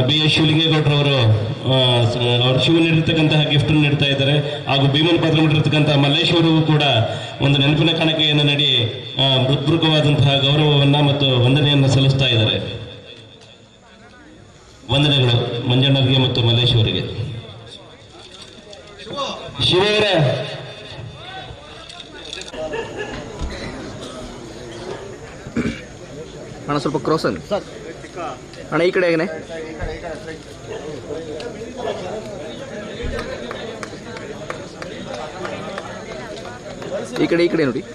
B S ಶಿವಲಿಂಗೇಗೌಡರವರು ಅವ್ರ Shiva ನೀಡಿರ್ತಕ್ಕಂತಹ gift ನೀಡ್ತಾ ಇದ್ದಾರೆ ಹಾಗೂ ಭೀಮನ್ ಪಾತ್ರ ಮಾಡಿರ್ತಕ್ಕಂತಹ ಮಲ್ಲೇಶ್ವರವು ಕೂಡ ಒಂದು ನೆನಪಿನ ಕಾಣಿಕೆಯನ್ನು ನೀಡಿ ಆ, ಹೃತ್ಪೂರ್ವಕವಾದಂತಹ ಗೌರವವನ್ನ ಮತ್ತು ವಂದನೆಯನ್ನು ಸಲ್ಲಿಸ್ತಾ ಇದ್ದಾರೆ ವಂದನೆಗಳು ಮಂಜಣ್ಣರಿಗೆ ಮತ್ತು ಮಲ್ಲೇಶ್ವರಿಗೆ ಶಿವರೇ ಅಣ್ಣ ಸ್ವಲ್ಪ ಕ್ರಾಸ್ ಅನ್ನಿ ಅಣ್ಣ ಈ ಕಡೆ ಹೇಗನೆ ಈ ಕಡೆ ಈ ಕಡೆ ನೋಡಿ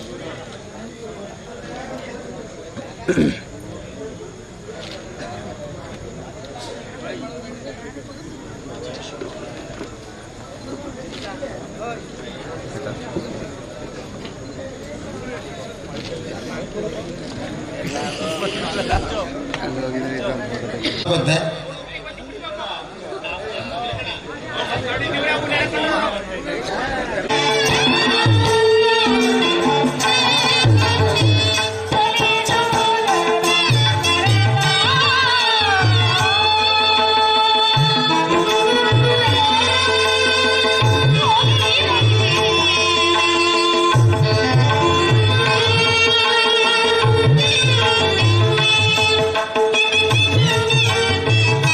ಬಂದೆ Thank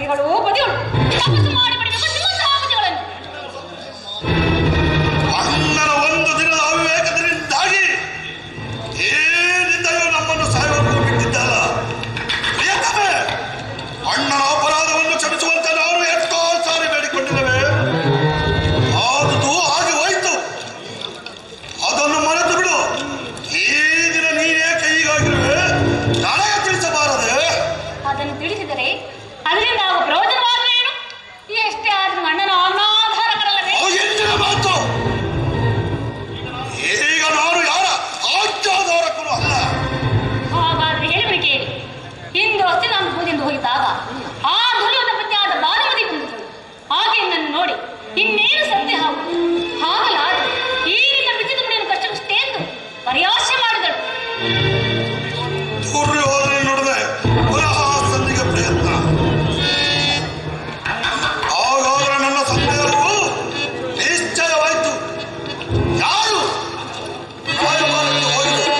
ಪತಿಗಳು ಪತಿಗಳು ತಪಸ್ಸು ಮಾಡಿ ಪಡಿಬೇಕು ನಿಮ್ಮಂತಹ ಪತಿಗಳನ್ನು ಅಣ್ಣನ ಒಂದು ದಿನದ ಅವಿವೇಕದಿಂದಾಗಿ ಏನಿಂದಲೂ ನಮ್ಮನ್ನು ಸಾಯುವಂತೆ ಬಿಟ್ಟಿದ್ದಲ್ಲ ಪ್ರಿಯತಮೆ ಅಣ್ಣನ ಅಪರಾಧವನ್ನು ಕ್ಷಮಿಸುವಂತೆ ನಾವು ಎಷ್ಟೋ ಸಾರಿ ಬೇಡಿಕೊಂಡಿದ್ದೇವೆ ಆದುದು ಹಾಗೆ ಹೋಯಿತು ಅದನ್ನು ಮರೆತು ಬಿಡು ಈ ದಿನ ನೀನೇಕೆ ಹೀಗಾಗಿರುವೆ ನನಗೆ ತಿಳಿಸಬಾರದೆ ಅದನ್ನು ತಿಳಿಸಿದರೆ ಅದರಿಂದ ಆಗುವ ಪ್ರಯೋಜನವಾದರೂ ಏನು ಎಷ್ಟೇ ಆದ್ರೂ ಅಣ್ಣನ ಅನಾಧಾರಕರಲ್ಲವೇ ಎಂದಿನ ಮಾತು ಈಗ ನಾನು ಯಾರ ಆಜ್ಞಾಧಾರಕರು ಅಲ್ಲ ಹಾಗಾದ್ರೆ ಹೇಳಿಬಿಡಿ ಕೇಳಿ ಇಂದು ಅಷ್ಟೇ ನಾನು ಪೂಜೆಂದು ಹೋಗಿದ್ದಾಗ ಆ ದುರ್ಯೋಧನ ಪತ್ನಿಯಾದ ಬಾಲಮತಿ ಬಂದಿದ್ದಳು ಹಾಗೆ ನನ್ನ ನೋಡಿ ಇನ್ನೇನು ಸತ್ಯ ಹಾಗೂ ಹಾಗಲಾದ ಈ ನಿನ್ನ ಬಿಚ್ಚಿದ ಮುಡಿಯನ್ನು ಕಷ್ಟವಿಷ್ಟೇ ಎಂದು ಪರಿಹಾಸ್ಯ ಮಾಡಿದಳು ದುರ್ಯೋಧನೆ ನೋಡದೆ ಪುನಃ ಸಂಧಿಗೆ ಪ್ರಯತ್ನ ಹಾಗಾದ್ರೆ ನನ್ನ ಸಂದೇಹವು ನಿಶ್ಚಯವಾಯಿತು ಯಾರು ರಾಯಭಾರಕ್ಕೆ ಹೋಯಿತು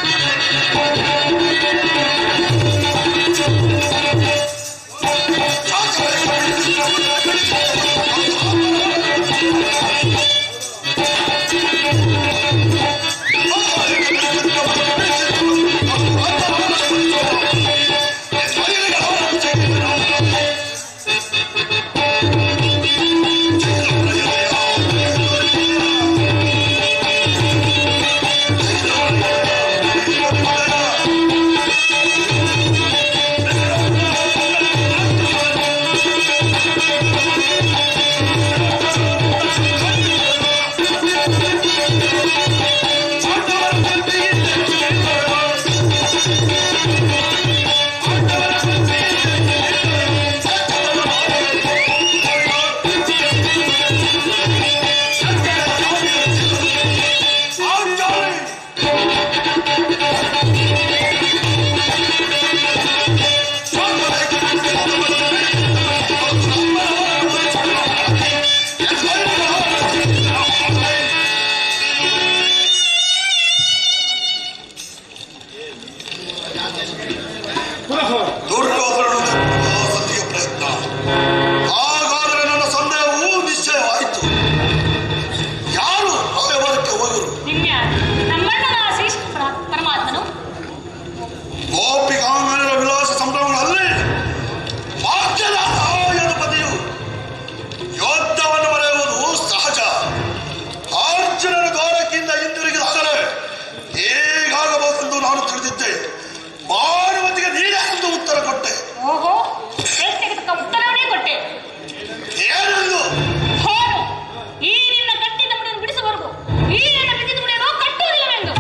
ದುರ್ಯೋಧನನು ಸಂಧಿಗೆ ಪ್ರಯತ್ನ ಹಾಗಾದರೆ ನನ್ನ ಸಂದೇಹವು ನಿಶ್ಚಯವಾಯಿತು ಯಾರು ರಾಯಭಾರಕ್ಕೆ ಹೋದರು ನಿನ್ನೆ ನಮ್ಮಣ್ಣನ ಶ್ರೀ ಪರಮಾತ್ಮನು ಗೋಪಿಕಾಂಗನರ ವಿಲಾಸ ಸಂಭ್ರಮಗಳಲ್ಲಿ ಭಾಗ್ಯದ ಆಯನಪತಿಯು ಯೋಧವನ್ನು ಬರೆಯುವುದು ಸಹಜ ಅರ್ಜುನನ ದ್ವಾರಕ್ಕಿಂತ ಹಿಂದಿರುಗಿದಾಗಲೇ ಹೇಗಾಗಬಹುದೆಂದು ನಾನು ತಿಳಿದಿದ್ದೆ ಮಾಡುವತ್ತಿಗೆ ನೀನೇ ಎಂದು ಉತ್ತರ ಕೊಟ್ಟೆ ಓಹೋ ಪ್ರಶ್ನೆಗೆ ತಕ್ಕ ಉತ್ತರವನ್ನೇ ಕೊಟ್ಟೆ ಏನೆಂದು ಹೋನು ಈ ನಿನ್ನ ಕಟ್ಟಿದ ಮುಡಿಯನ್ನು ಬಿಡಿಸಬಾರದು ಈ ನನ್ನ ಬಿದ್ದಿದ ಮುಡಿಯನ್ನು ಕಟ್ಟುವುದಿಲ್ಲವೆಂದು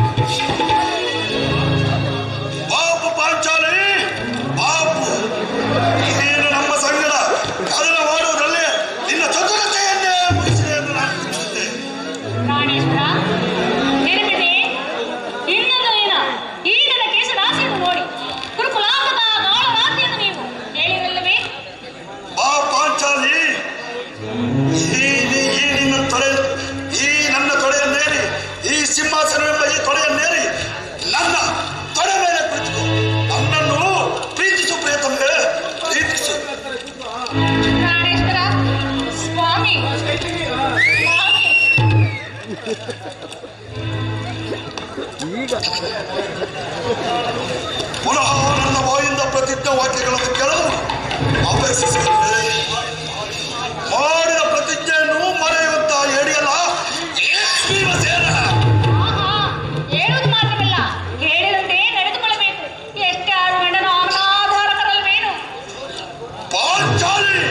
ಬಾಪು ಪಾಂಚಾಲಿ ಬಾಪು ನೀನು ನಮ್ಮ ಸಂಗಡ ಅದನ್ನು ಮಾಡುವುದರಲ್ಲಿ ನಿನ್ನ ಚತುರತೆಯನ್ನೇ ಮುಗಿಸಿದೆ ಎಂದು ನಾನು ತಿಳಿದಿದ್ದೆ ಪ್ರಾಣೇಶ್ವರ ನೆನಪಿದೆ ಇನ್ನೊಂದು ಏನ ಈ ನನ್ನ ಕೇಶ ರಾಶಿಯನ್ನು ನೋಡಿ ಕುರುಕುಲಾಂಗದ ಗಾಳ ರಾತ್ರಿಯನ್ನು ನೀವು ಹೇಳಿರಲ್ಲವೇ ಬಾ ಪಾಂಚಾಲಿ ಈ ನಿ- ಈ ನಿನ್ನ ತೊಡೆ ಈ ನನ್ನ ತೊಡೆಯನ್ನೇರಿ ಈ ಸಿಂಹಾಸನವೆಂಬ ಈ ತೊಡೆಯನ್ನೇರಿ ನನ್ನ ತೊಡೆ ಮೇಲೆ ಕುಳಿತುಕೋ ನನ್ನನ್ನು ಪ್ರೀತಿಸು ಪ್ರಿಯತಮೆ ಪ್ರೀತಿಸು ಪ್ರಾಣೇಶ್ವರ ಸ್ವಾಮಿ ಸ್ವಾಮಿ ಪುನಃ ನನ್ನ ಬಾಯಿಂದ ಪ್ರತಿಜ್ಞಾ ವಾಕ್ಯಗಳನ್ನು ಕೇಳಲು ಅಪೇಕ್ಷಿಸಿದರೆ ಮಾಡಿದ ಪ್ರತಿಜ್ಞೆಯನ್ನು ಮರೆಯುವಂತ ಹೇಳಿಯಲ್ಲ ಏ ಭೀಮಸೇನ ಆಹಾ, ಹೇಳುವುದು ಮಾತ್ರವಲ್ಲ ಹೇಳಿದಂತೆ ನಡೆದುಕೊಳ್ಳಬೇಕು ಎಷ್ಟೇ ಆದ ಗಂಡನ ಅನಾಧಾರಕರಲ್ವೇನು ಪಾಂಚಾಲಿ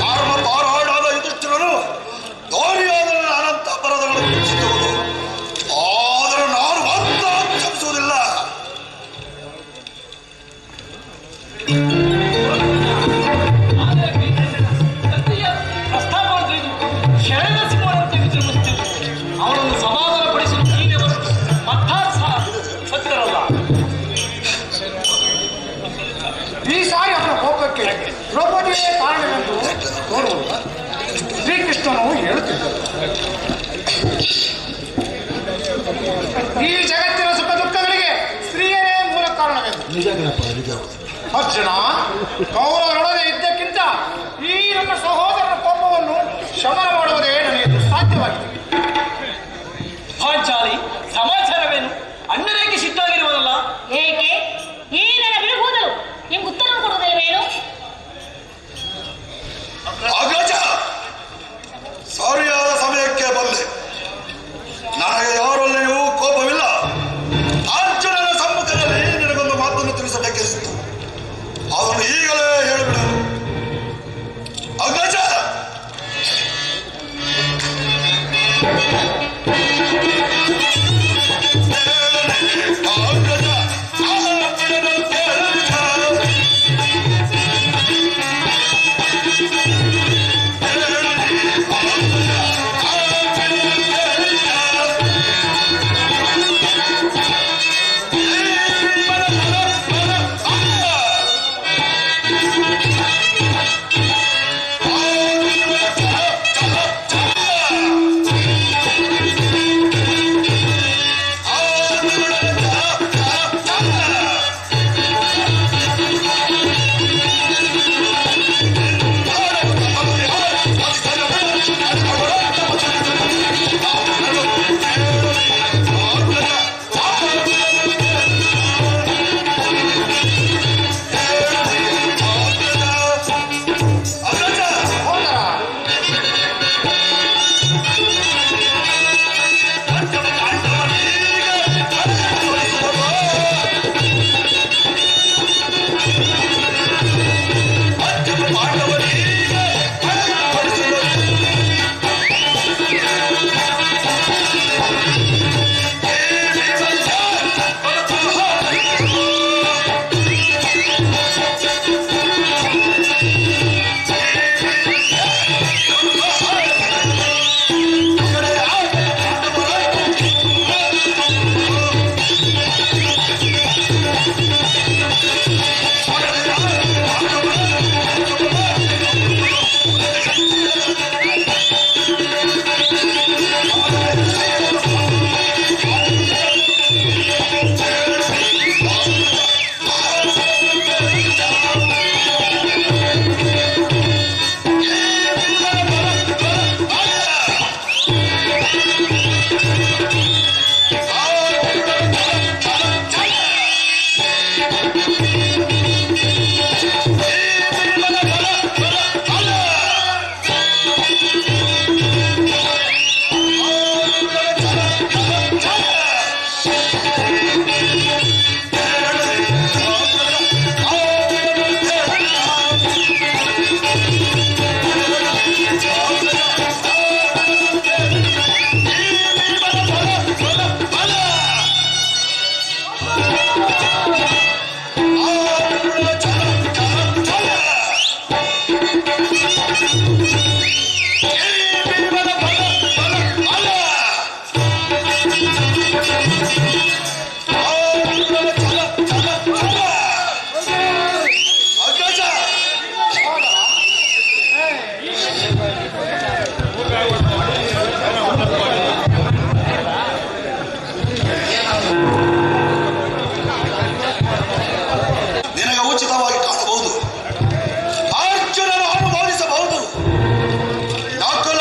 ಧರ್ಮ ಪಾರಾಡಾದ ಯುಧಿಷ್ಠಿರನು ಧೋರಿಯಾದ ಅನಂತ ಅಪರಾಧಗಳನ್ನು ಹೆಚ್ಚಿಸುವುದು ಆದರೆ ನಾನು ಮಾತ್ರ ಕ್ಷಮಿಸುವುದಿಲ್ಲ ಪ್ರಸ್ತಾಪ ಅಂದ್ರೆ ಇದು ಶರಣ ಸಿಂಹನಂತೆ ವಿಜೃಂಭಿಸುತ್ತಿದೆ ಅವರನ್ನು ಸಮಾಧಾನಪಡಿಸಲು ನೀನೆವರು ಮತ್ತಾರು ಸಹ ಸತ್ಯರಲ್ಲ ಈ ಸಾರಿ ಅವರ ಕೋಪಕ್ಕೆ ದ್ರೌಪದಿಯೇ ಕಾರಣವೆಂದು ತೋರುವುದು ಶ್ರೀಕೃಷ್ಣನು ಹೇಳುತ್ತಿದ್ದರು ಈ ಜಗತ್ತಿನ ಸುಖ ದುಃಖಗಳಿಗೆ ಸ್ತ್ರೀಯರೇ ಮೂಲ ಕಾರಣವೆಂದು ಅರ್ಜುನ ಕೌರವರೊಡನೆ ಇದ್ದಕ್ಕಿಂತ ಈ ನನ್ನ ಸಹೋದರನ ಕೋಪವನ್ನು ಶಮನ ಮಾಡುವುದೇ ನನಗೆ ಸಾಧ್ಯವಾಗಿದೆ ಪಾಂಚಾಲಿ ಸಮಾಚಾರವೇನು ಅಣ್ಣನೇಗೆ ಸಿಟ್ಟಾಗಿರುವುದಲ್ಲ ಏಕೆ ಈ ನನ್ನ ಬಿಡುಗೂದಲು ನಿಮ್ಗೆ ಉತ್ತರ ಕೊಡುವುದಿಲ್ಲವೇನು ಅಗ್ರಜ ಸರಿಯಾದ ಸಮಯಕ್ಕೆ ಬಂದೆ ನನಗೆ ಯಾರಲ್ಲಿಯೂ ಕೋಪವಿಲ್ಲ ಅರ್ಜುನನ ಸಮ್ಮುಖದಲ್ಲಿ ನಿನಗೊಂದು ಮಾತನ್ನು ತಿಳಿಸಬೇಕೆನಿಸಿತು ಅದನ್ನು ಈಗಲೇ ಹೇಳಿಬಿಡು ಅಗ್ರಜ ಅಗ್ರಜ ಅಗ್ರಜನ ಕೇಳ ನಿನಗೆ ಉಚಿತವಾಗಿ ಕಾಣಬಹುದು ಅರ್ಜುನನು ಅನುಭವಿಸಬಹುದು ನಕಲ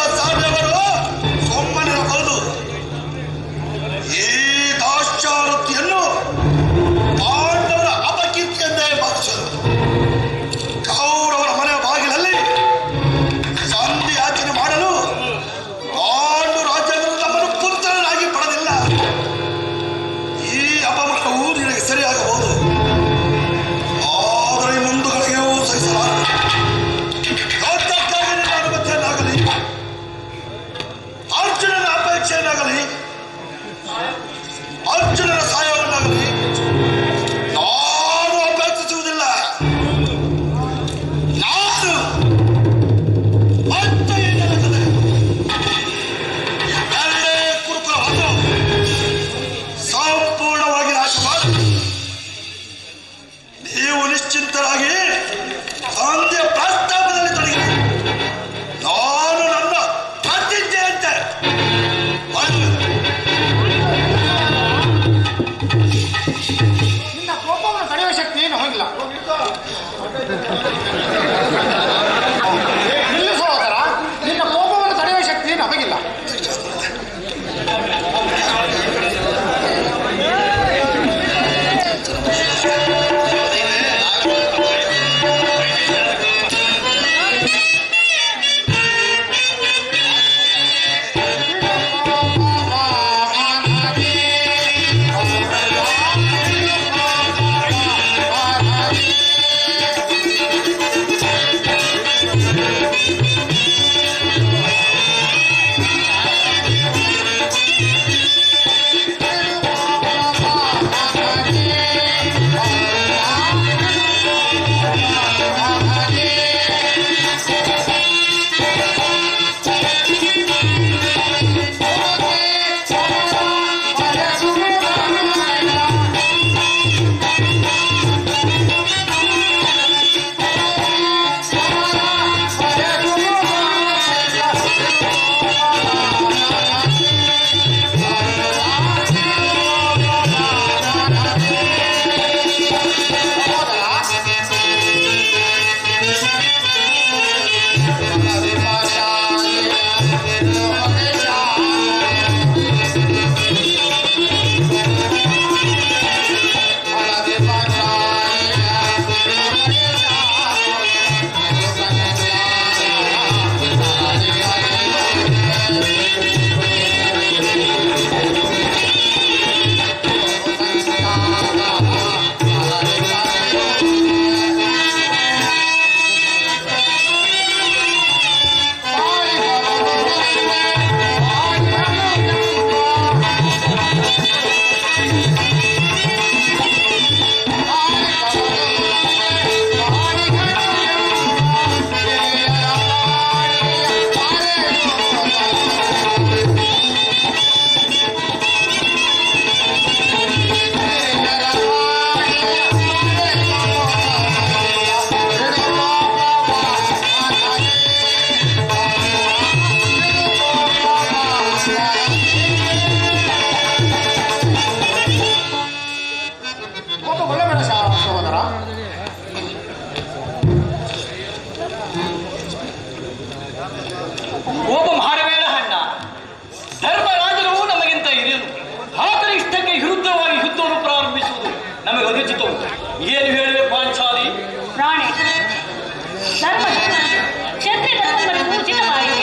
ಕೋಪ ಮಾಡಬೇಡ ಅಣ್ಣ ಧರ್ಮರಾಜರು ನಮಗಿಂತ ಹಿರಿಯರು ಆತನ ಇಷ್ಟಕ್ಕೆ ವಿರುದ್ಧವಾಗಿ ಯುದ್ಧವನ್ನು ಪ್ರಾರಂಭಿಸುವುದು ನಮಗೆ ಅನುಚಿತವು ಏನು ಹೇಳುವೆ ಪಾಂಚಾಲಿ ಪ್ರಾಣೇಶ ಧರ್ಮ ಕ್ಷತ್ರಿಯ ಧರ್ಮವನ್ನು ಉಚಿತವಾಗಿದೆ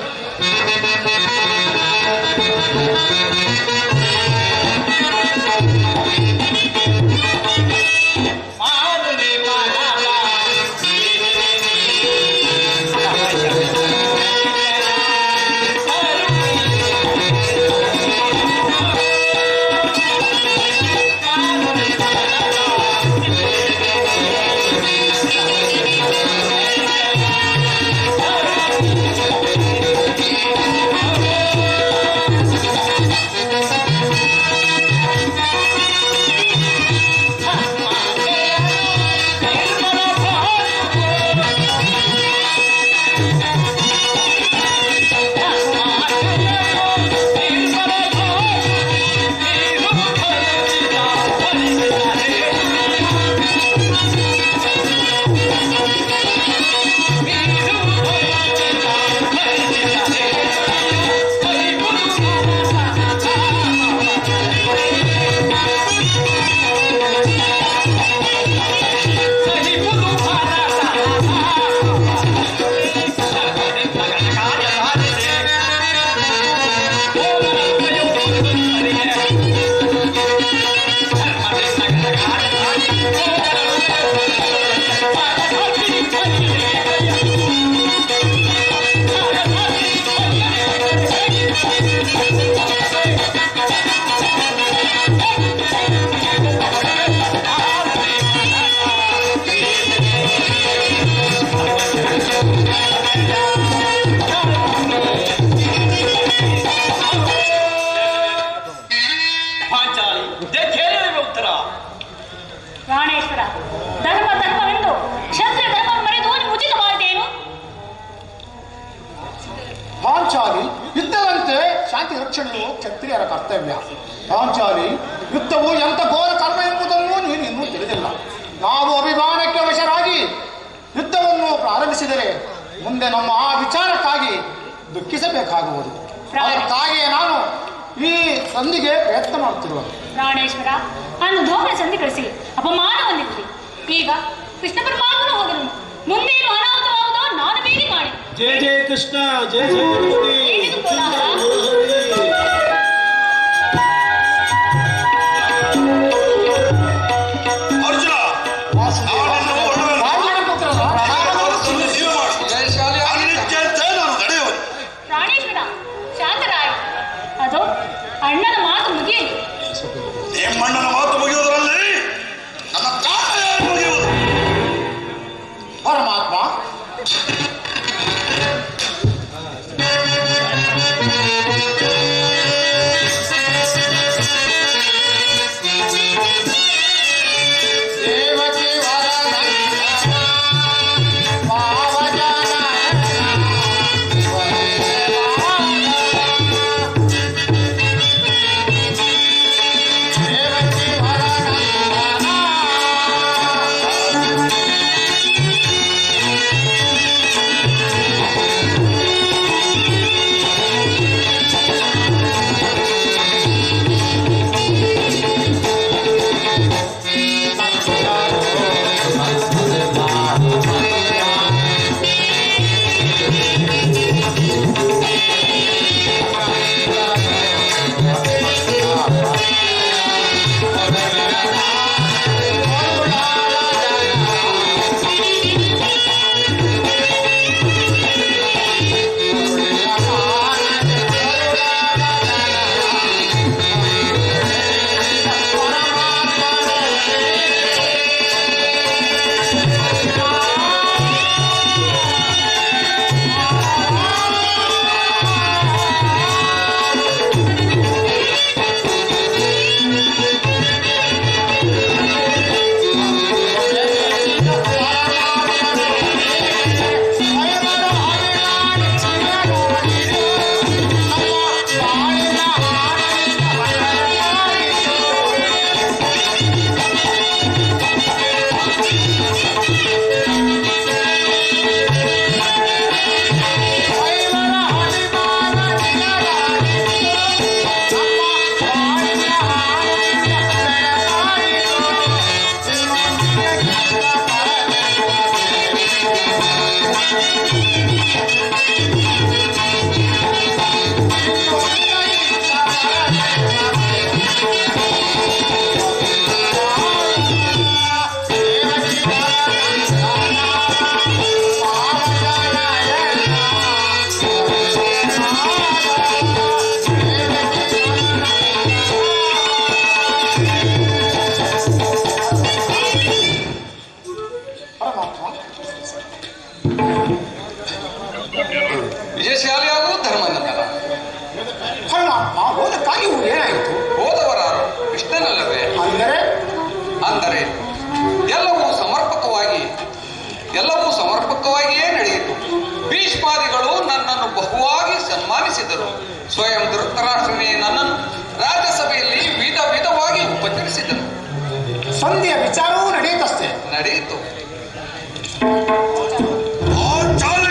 ಪಾಂಚಾಲಿ ಇದಕ್ಕೆ ಹೇಳುವೆ ಉತ್ತರ ಪ್ರಾಣೇಶ್ವರ ಧರ್ಮ ಧರ್ಮವೆಂದು ಕ್ಷತ್ರಿಯ ಧರ್ಮ ಮರೆದು ನೀವು ಉಚಿತವಾದ್ದೇನು ಪಾಂಚಾಲಿ ಯುದ್ಧದಂತೆ ಶಾಂತಿ ರಕ್ಷಣೆಯು ಕ್ಷತ್ರಿಯರ ಕರ್ತವ್ಯ ಪಾಂಚಾಲಿ ಯುದ್ಧವು ಎಂತ ಘೋರ ಕರ್ಮ ಎಂಬುದನ್ನು ನೀನು ಇನ್ನೂ ತಿಳಿದಿಲ್ಲ ನಾವು ಅಭಿಮಾನಕ್ಕೆ ವಶರಾಗಿ ಯುದ್ಧವನ್ನು ಪ್ರಾರಂಭಿಸಿದರೆ ಮುಂದೆ ನಮ್ಮ ಆ ವಿಚಾರಕ್ಕಾಗಿ ದುಃಖಿಸಬೇಕಾಗುವುದು ಅದಕ್ಕಾಗಿಯೇ ನಾನು ಈ ಸಂಧಿಗೆ ಪ್ರಯತ್ನ ಮಾಡುತ್ತಿರುವುದು ಪ್ರಾಣೇಶ್ವರ ಅಂದು ಧೋಮನ ಸಂಧಿ ಕಳಿಸಿ ಅಪಮಾನ ಹೊಂದಿದ್ರಿ ಈಗ ಕೃಷ್ಣ ಪರಮಾತ್ಮನು ಹೋದರು ಮುಂದೇನು ಅನಾಹುತವಾಗುವುದೋ ನಾನು ಬೇರೆ ಮಾಡಿ ಜಯ ಜಯ ಕೃಷ್ಣ ಜಯ ಜಯ ಏನಿದು ಕೋಲಾಹಲ ಅರ್ಜುನ ನಾನನ್ನು ಒಳ್ಳೆಯ ರಾವಣ ಪುತ್ರನ ರಾವಣನನ್ನು ಜೀವ ಮಾಡು. ಅನಿತ್ಯಂತೆ ನಾನು ನಡೆಯುವುದು ಪ್ರಾಣೇಶ್ವರ ಶಾಂತರಾಯ ಅದು ಅಣ್ಣನ ಮಾತು ಮುಗಿಯಲಿ ನಿಮ್ಮಣ್ಣನ ಮಾತು ಮುಗಿಯುವುದರಲ್ಲಿ ನನ್ನ ಕಾಲ ಮುಗಿಯುವುದು ಪರಮಾತ್ಮ ಪರಮಾತ್ಮ ವಿಜಯಶಾಲಿಯಾಗೂ ಧರ್ಮನಂದನ ಪರಮಾತ್ಮ ಹೋದಕ್ಕಾಗಿ ಏನಾಯಿತು ಹೋದವರಾರು ಕೃಷ್ಣನಲ್ಲವೇ ಅಂದರೆ ಅಂದರೆ ಎಲ್ಲವೂ ಸಮರ್ಪಕವಾಗಿ ಎಲ್ಲವೂ ಸಮರ್ಪಕವಾಗಿಯೇ ನಡೆಯಿತು ಭೀಷ್ಮಾದಿಗಳು ನನ್ನನ್ನು ಬಹುವಾಗಿ ಸನ್ಮಾನಿಸಿದರು ಸ್ವಯಂ ಧೃತರಾಷ್ಟ್ರನೇ ನನ್ನನ್ನು ರಾಜ್ಯಸಭೆಯಲ್ಲಿ ವಿಧ ವಿಧವಾಗಿ ಉಪಚರಿಸಿದರು ಸಂಧಿಯ ವಿಚಾರವೂ ನಡೆಯುತ್ತಷ್ಟೇ ನಡೆಯಿತು ಪಾಂಚಾಲಿ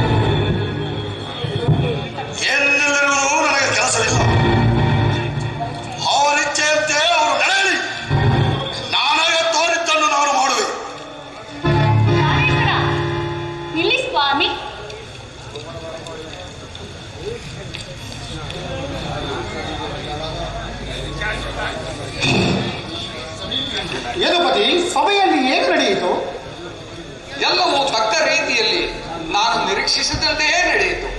ಎಲ್ಲಿರುವುದು ನನಗೆ ಕೆಲಸವಿಲ್ಲ ಅವರಿಚ್ಛೆಯಂತೆ ಅವರು ನಡೆಯಲಿ ನನಗೆ ತೋರಿದ್ದನ್ನು ನಾನು ಮಾಡುವೆ ನಾರಾಯಣ ನಿಲ್ಲಿ ಸ್ವಾಮಿ ಯದುಪತಿ ಸಭೆಯಲ್ಲಿ ಏನು ನಡೆಯಿತು ಎಲ್ಲವೂ ತಕ್ಕ ರೀತಿಯಲ್ಲಿ ನಾನು ನಿರೀಕ್ಷಿಸಿದಂತೆಯೇ ನಡೆಯಿತು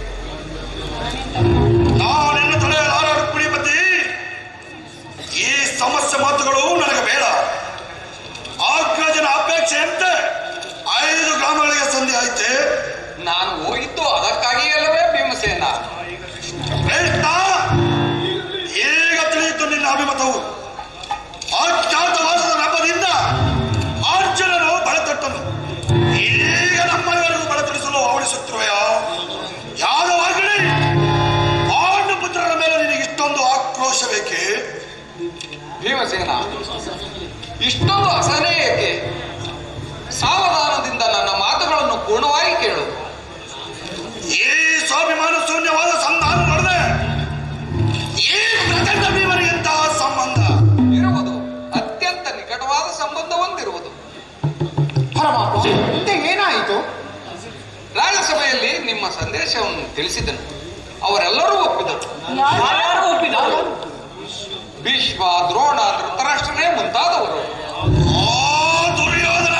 ನಾನಿನ್ನು ತಡೆಯಲಾರ ರುಕ್ಮಿಣಿಪತಿ ಈ ಸಮಸ್ಯೆ ಮಾತುಗಳು ನನಗೆ ಬೇಡ ಅಗ್ರಜನ ಅಪೇಕ್ಷೆಯಂತೆ ಐದು ಗ್ರಾಮಗಳಿಗೆ ಸಂಧಿ ಆಯ್ತೆ ನಾನು ಹೋಗಿದ್ದು ಅದಕ್ಕಾಗಿಯೇ ಅಲ್ಲವೇ ಭೀಮಸೇನ ಕೃಷ್ಣ ಈಗ ತಿಳಿಯಿತು ನಿನ್ನ ಅಭಿಮತವು ಅಜ್ಞಾತವಾಸದ ನೆಪದಿಂದ ಅರ್ಜುನನು ಬಳೆತಟ್ಟನು ಈಗ ನಮ್ಮೆಲ್ಲರಿಗೂ ಬಳೆತಡಿಸಲು ಅವಳಿಸುತ್ತಿರುವೆಯ ಯಾದವಾಗಲಿ ಪಾಂಡು ಪುತ್ರರ ಮೇಲೆ ನಿನಗೆ ಇಷ್ಟೊಂದು ಆಕ್ರೋಶ ಬೇಕೆ ಭೀಮಸೇನ ಇಷ್ಟೊಂದು ಅಸಹನೆ ಏಕೆ ಸಾವಧಾನದಿಂದ ನನ್ನ ಮಾತುಗಳನ್ನು ಪೂರ್ಣವಾಗಿ ಕೇಳು ಈ ಸ್ವಾಭಿಮಾನ ಶೂನ್ಯವಾದ ಸಂಧಾನ ನಡೆದೆ ಈ ಪ್ರಚಂಡ ಭೀಮನಿಗಿಂತಹ ಸಂಬಂಧ ಇರುವುದು ಅತ್ಯಂತ ನಿಕಟವಾದ ಸಂಬಂಧ ಹೊಂದಿರುವುದು ಪರಮಾತ್ಮ ಮುಂದೆ ಏನಾಯಿತು ರಾಜ್ಯಸಭೆಯಲ್ಲಿ ನಿಮ್ಮ ಸಂದೇಶವನ್ನು ತಿಳಿಸಿದನು ಅವರೆಲ್ಲರೂ ಒಪ್ಪಿದರು ಯಾರು ಒಪ್ಪಿದರು ಭೀಷ್ಮ ದ್ರೋಣ ಧೃತರಾಷ್ಟ್ರನೇ ಮುಂತಾದವರು ಆ ದುರ್ಯೋಧನ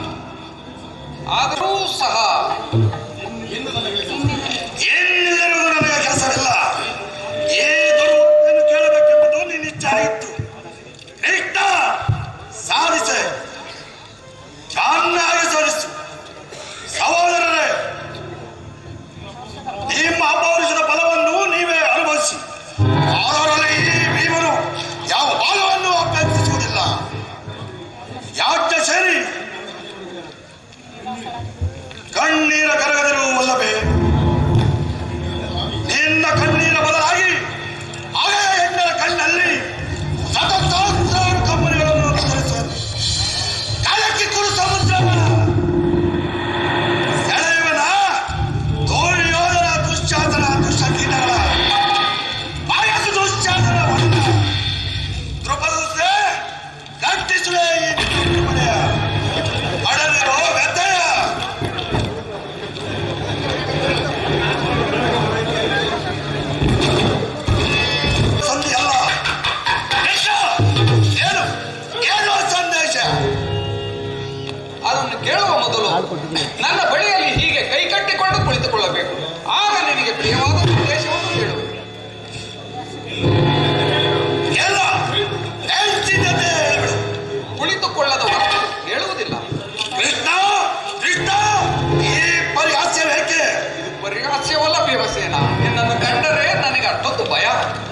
ಆದರೂ ಸಹ ಎಲ್ಲಿರುವುದು ನನಗೆ ಕೆಲಸವಿಲ್ಲ ಈ ದುರ್ವರ್ತನೆಯನ್ನು ಕೇಳಬೇಕೆಂಬುದು ನಿನ್ನ ಇಚ್ಛೆ ಆಗಿತ್ತು ಕೃಷ್ಣ ಸಾಧಿಸೆ ಚೆನ್ನಾಗಿ ಸಾಧಿಸು ಸಹೋದರರೇ ನಿಮ್ಮ ಅಪೌರುಷದ ಫಲವನ್ನು ನೀವೇ ಅನುಭವಿಸಿ ಅವರಲ್ಲಿ ಈ ಭೀಮನು ಯಾವ ಭಾಗವನ್ನು ಅಭ್ಯರ್ಥಿಸುವುದಿಲ್ಲ ಯಾಕೆ ಸೇರಿ ಕಣ್ಣೀರ ಕರಗದಿರುವಲ್ಲವೇ ನಿನ್ನ ಕಣ್ಣೀರ ಬದಲಾಗಿ ಅದೇ ಹೆಣ್ಣರ ಕಣ್ಣಲ್ಲಿ ಸತತೋತ್ಸಾಹ ಕಂಪನಿಗಳನ್ನು ಕತ್ತರಿಸುವುದು ಕಲಕಿ ಕುರು ಸಮುದ್ರವ ಸೆಳೆಯುವನ ದುರ್ಯೋಧನ ದುಶ್ಚಾತನ ದುಷ್ಟಕೀಟಗಳ ಬಯಸು ದುಶ್ಚಾತನ ಹೊಂದ ದೃಪದಸೆ ಗಟ್ಟಿಸುವೆ ಈ ನಿಮ್ಮನೆಯ ಅಡಲಿರೋ ವ್ಯಥೆಯ ಸಂಧಿ ಅಲ್ಲ ಕೃಷ್ಣ ಏನು ಏನು ಸಂದೇಶ ಅದನ್ನು ಕೇಳುವ ಮೊದಲು ನನ್ನ ಬಳಿಯಲ್ಲಿ ಹೀಗೆ ಕೈ ಕಟ್ಟಿಕೊಂಡು ಕುಳಿತುಕೊಳ್ಳಬೇಕು ಆಗ ನಿನಗೆ ಪ್ರಿಯವಾದ ಸಂದೇಶವನ್ನು ಹೇಳುವೆ ಎಲ್ಲ ಹೇಳ್ತಿದ್ದದೆ ಹೇಳ್ಬಿಡು ಕುಳಿತುಕೊಳ್ಳದ ಹೊರತು ಹೇಳುವುದಿಲ್ಲ ಕೃಷ್ಣ ಕೃಷ್ಣ ಈ ಪರಿಹಾಸ್ಯ ಬೇಕೆ ಇದು ಪರಿಹಾಸ್ಯವಲ್ಲ ಭೀಮಸೇನ ನಿನ್ನನ್ನು ಕಂಡರೆ ನನಗೆ ಅಷ್ಟೊಂದು ಭಯ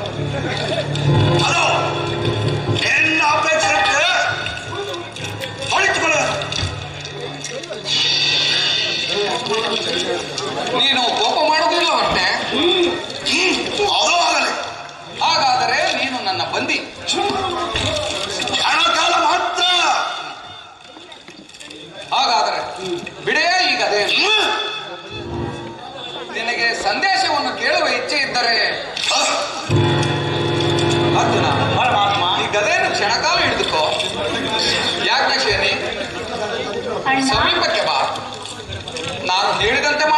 ಹಲೋ ನಿನ್ನ ಅಪೇಕ್ಷೆ ಹೊಳಿತುಕೊಳ್ಳ ನೀನು ಕೋಪ ಮಾಡುವುದಿಲ್ಲ ಹೊಟ್ಟೆ ಅದು ಆಗಲಿ ಹಾಗಾದರೆ ನೀನು ನನ್ನ ಬಂದಿ ಕ್ಷಣಕಾಲ ಮಾತ್ರ ಹಾಗಾದರೆ ಬಿಡೆಯೇ ಈಗ ಅದೇ ನಿನಗೆ ಸಂದೇಶವನ್ನು ಕೇಳುವ ಇಚ್ಛೆ ಇದ್ದರೆ ಅರ್ಜುನ ಪರಮಾತ್ಮ ಈ ಗದೆಯನ್ನು ಕ್ಷಣಕಾಲ ಹಿಡಿದುಕೋ ಯಾಕೆ ಶೇನಿ ಅಣ್ಣ ಸಮೀಪಕ್ಕೆ ಬಾ ನಾನು ಹೇಳಿದಂತೆ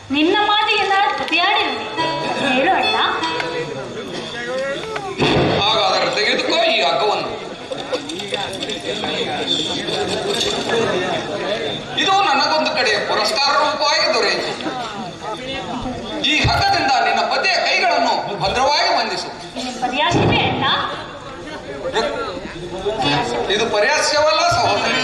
ನಿನ್ನ ಮಾತಿಗೆಲ್ಲ ಪ್ರತಿಯಾಡಿರುವೆ ಹೇಳು ಅಣ್ಣ ಹಾಗಾದರೆ ತೆಗೆದುಕೋ ಈ ಹಗ್ಗವನ್ನು ಇದು ನನಗೊಂದು ಕಡೆ ಪುರಸ್ಕಾರ ರೂಪವಾಗಿ ದೊರೆಯಿತು ಈ ಹಗ್ಗದಿಂದ ನಿನ್ನ ಪತಿಯ ಕೈಗಳನ್ನು ಭದ್ರವಾಗಿ ಬಂಧಿಸು ಪರ್ಯಾಸವೇ ಅಣ್ಣ ಇದು ಪರ್ಯಾಸ್ಯವಲ್ಲ ಸಹೋದರಿ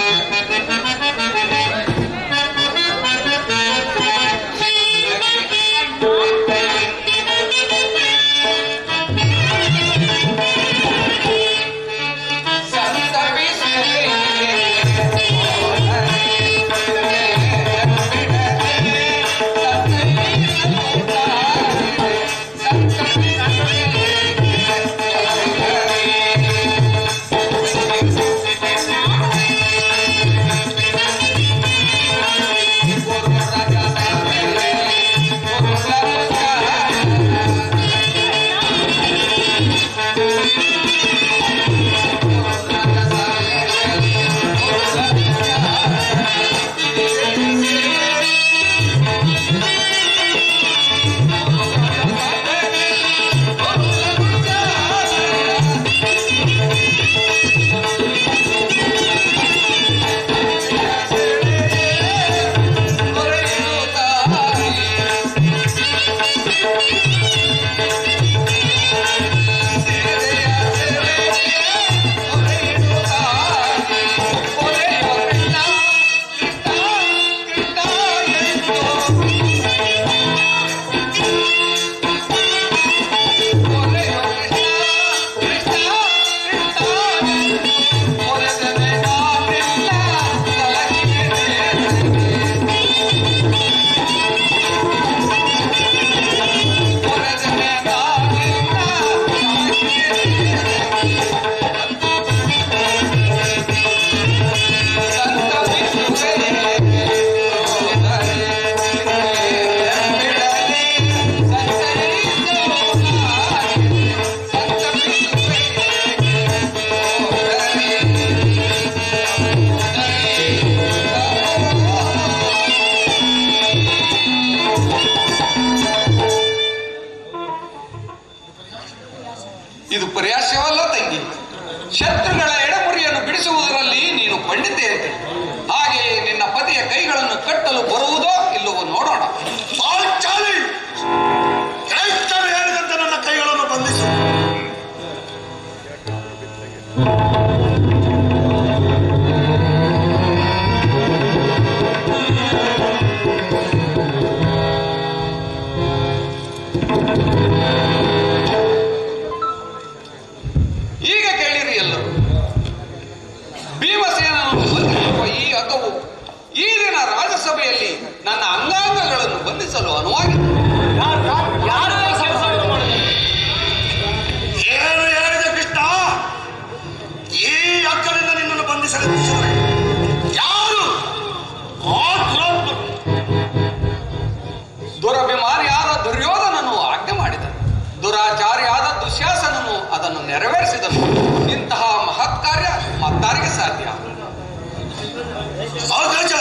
ಇದು ಪರ್ಯಾಸ್ಯವಲ್ಲ ತಂಗಿ ಶತ್ರುಗಳ ಎಡಮುರಿಯನ್ನು ಬಿಡಿಸುವುದರಲ್ಲಿ ನೀನು ಪಂಡಿತೆಯಂತೆ ಹಾಗೆಯೇ ನಿನ್ನ ಪತಿಯ ಕೈಗಳನ್ನು ಕಟ್ಟಲು ಬರುವುದೋ ಇಲ್ಲವೋ ನೋಡೋಣ ಪಾಂಚಾಲಿ ಕ್ರೈಸ್ತರು ಹೇಳಿದಂತೆ ನನ್ನ ಕೈಗಳನ್ನು ಬಂಧಿಸು ಈಗ ಕೇಳಿರಿ ಎಲ್ಲರೂ ಭೀಮಸೇನನ್ನು ಬಂಧಿಸುವ ಈ ಹಗ್ಗವು ಈ ದಿನ ರಾಜಸಭೆಯಲ್ಲಿ ನನ್ನ ಅಂಗಾಂಗಗಳನ್ನು ಬಂಧಿಸಲು ಅನುವಾಗಿದೆ ಯಾರು ಈ ಕೆಲಸವನ್ನು ಮಾಡಿದ್ದಾರೆ ಏನು ಹೇಳಿದೆ ಕೃಷ್ಣ ಈ ಅಕ್ಕನಿಂದ ನಿನ್ನನ್ನು ಬಂಧಿಸಲು ಯತ್ನಿಸಿದರೆ ಯಾರು ಆ ದುರಾತ್ಮ ದುರಭಿಮಾನಿಯಾದ ದುರ್ಯೋಧನನು ಆಜ್ಞೆ ಮಾಡಿದನು ದುರಾಚಾರಿಯಾದ ದುಶ್ಯಾಸನನು ಅದನ್ನು ನೆರವೇರಿಸಿದನು ಇಂತಹ ಮಹತ್ ಕಾರ್ಯ ಮತ್ತಾರಿಗೆ ಸಾಧ್ಯ ಅಗ್ರಜ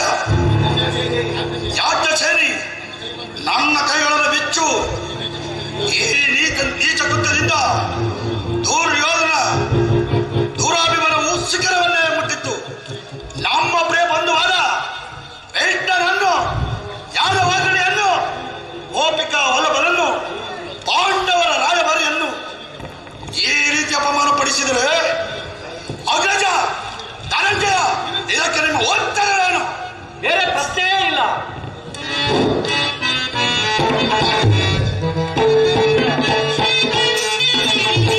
ಯಾಜ್ಞ ಸೇರಿ ನನ್ನ ಕೈಗಳನ್ನು ಬಿಚ್ಚು ಈ ನೀಚ ನೀಚ ಕೃತ್ಯದಿಂದ ದುರ್ಯೋಧನ ದೂರಾಭಿಮಾನವು ಶಿಖರವನ್ನೇ ಮುಟ್ಟಿತ್ತು ನಮ್ಮ ಪ್ರಿಯ ಬಂಧುವಾದ ಕೃಷ್ಣನನ್ನು ಯಾದವಾಗಣಿಯನ್ನು ಗೋಪಿಕಾ ವಲ್ಲಭನನ್ನು ಪಾಂಡವರ ರಾಯಭಾರಿಯನ್ನು ಈ ರೀತಿ ಅಪಮಾನ ಪಡಿಸಿದರೆ ಅಗ್ರಜ ಧನಂಜಯ ಇದಕ್ಕೆ ನಿಮ್ಮ ಉತ್ತರವೇನು ಬೇರೆ ಪ್ರಶ್ನೆಯೇ ಇಲ್ಲ ಆ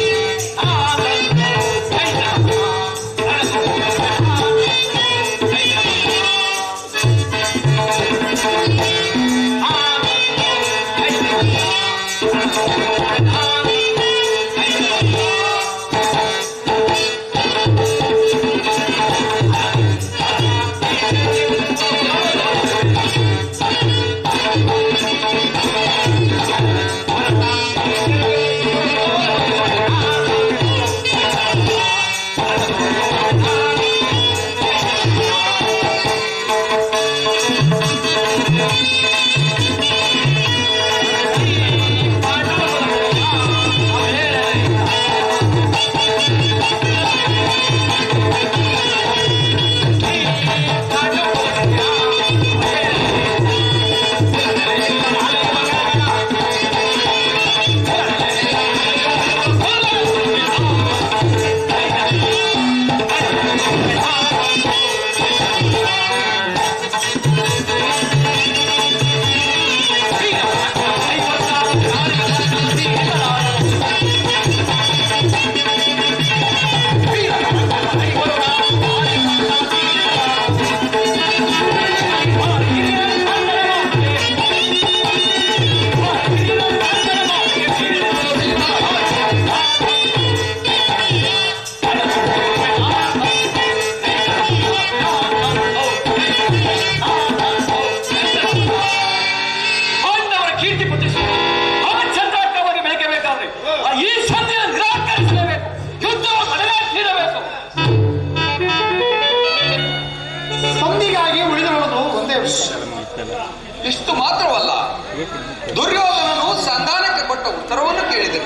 ಇಷ್ಟು ಮಾತ್ರವಲ್ಲ ದುರ್ಯೋಧನನು ಸಂಧಾನಕ್ಕೆ ಕೊಟ್ಟ ಉತ್ತರವನ್ನು ಕೇಳಿದರು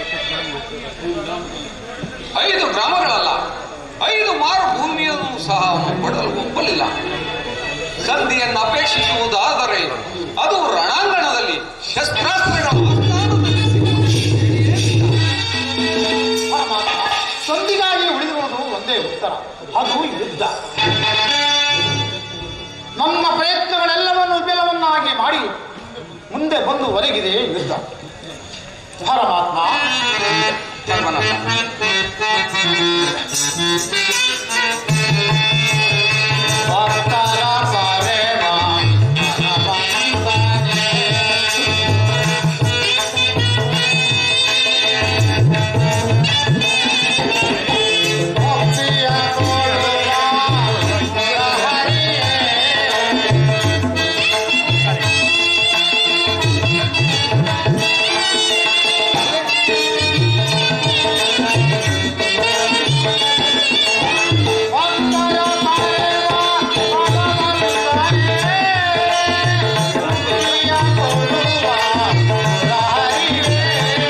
ಐದು ಗ್ರಾಮಗಳಲ್ಲ ಐದು ಮಾರು ಭೂಮಿಯನ್ನು ಸಹ ಅವನು ಕೊಡಲು ಒಪ್ಪಲಿಲ್ಲ ಸಂಧಿಯನ್ನು ಅಪೇಕ್ಷಿಸುವುದಾದರೆ ಅದು ರಣಾಂಗಣದಲ್ಲಿ ಶಸ್ತ್ರಾಸ್ತ್ರಗಳ ಆಸ್ಥಾನದಲ್ಲಿ ಪರಮಾತ್ಮ ಸಂಧಿಗಾಗಿ ಉಳಿದಿರುವುದು ಒಂದೇ ಉತ್ತರ ಅದು ಯುದ್ಧ ನಮ್ಮ ಪ್ರಯತ್ನಗಳೆಲ್ಲವನ್ನು ವಿಫಲವನ್ನಾಗಿ ಮಾಡಿ ಮುಂದೆ ಬಂದು ಒದಗಿದೆ ಯುದ್ಧ ಪರಮಾತ್ಮ ಧರ್ಮನಂದ. ಭಕ್ತರ ಪರೆವ ಮನವಂತನೆ. ಭಕ್ತಿಯ ಕೊಡುವ ಹರಿಯೇ. ಭಕ್ತರ ಪರೆವ ಮನವಂತನೆ. ಭಕ್ತಿಯ ಕೊಡುವ ಹರಿಯೇ.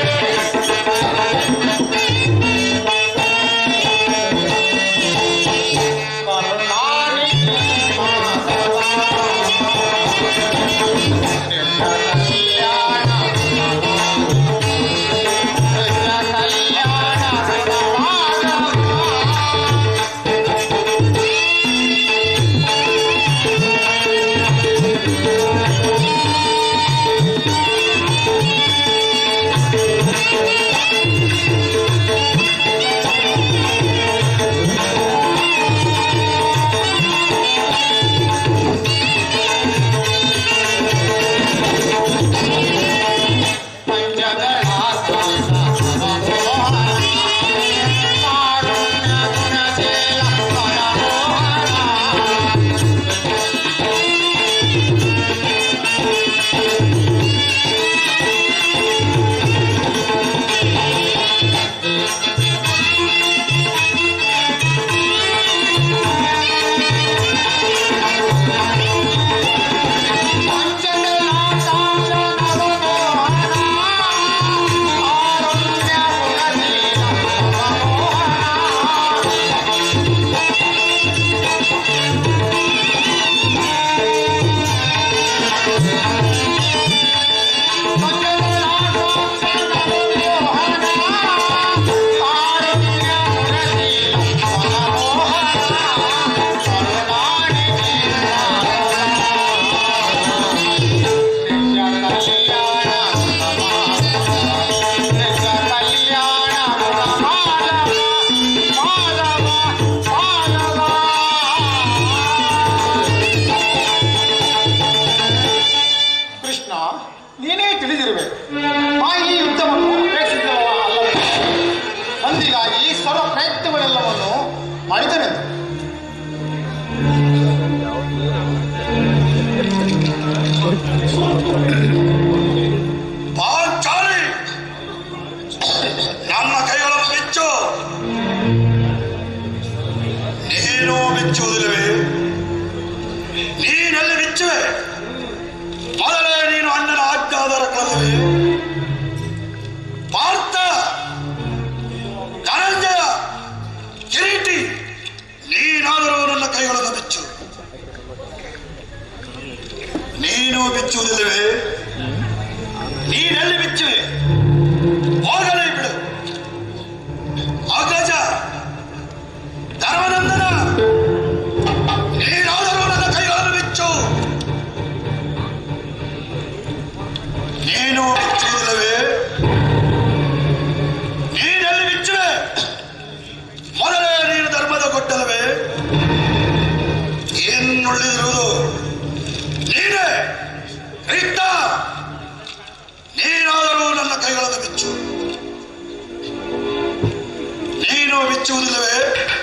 ಕೃಷ್ಣ ನೀನೇ ತಿಳಿದಿರುವೆ ಆ ಈ ಯುದ್ಧವನ್ನು ಅಪೇಕ್ಷಿಸುವ ಅಲ್ಲವೇ ಸಂಧಿಗಾಗಿ ಸರ್ವ ಪ್ರಯತ್ನಗಳೆಲ್ಲವನ್ನು ಮಾಡಿದನೆಂದು ಪಾಂಚಾಲಿ ನನ್ನ ಕೈಗಳನ್ನು ಬಿಚ್ಚು ನೀನು ಬಿಚ್ಚುವುದಿಲ್ಲವೇ ನೀನೆಲ್ಲಿ ಬಿಚ್ಚುವೆ ಮೊದಲೇ ನೀನು ಅಣ್ಣನ ಆಜ್ಞಾಧಾರ ಕಳೆದುವೆ ಪಾರ್ಥ ಧನಂಜಯ ಕಿರೀಟಿ ನೀನಾದರೂ ನನ್ನ ಕೈಗಳನ್ನು ಬಿಚ್ಚು ನೀನು ಬಿಚ್ಚುವುದಿಲ್ಲವೇ ನೀನೆಲ್ಲಿ ಬಿಚ್ಚುವೆ ಹೋಗಲೇ ಬಿಡು ಅಗ್ರಜ ಧರ್ಮನಂದನ ನೀನಾದರೂ ನನ್ನ ಕೈಗಳನ್ನು ಬಿಚ್ಚು ನೀನು ಬಿಚ್ಚುವುದಿಲ್ಲವೇ ನೀನೆಲ್ಲಿ ಬಿಚ್ಚುವೆ ಮೊದಲೇ ನೀನು ಧರ್ಮದ ಕೊಟ್ಟಲ್ಲವೇ ಇನ್ನುಳಿದಿರುವುದು ನೀನೇ ಕೃಷ್ಣ ನೀನಾದರೂ ನನ್ನ ಕೈಗಳನ್ನು ಬಿಚ್ಚು ನೀನು ಬಿಚ್ಚುವುದಿಲ್ಲವೇ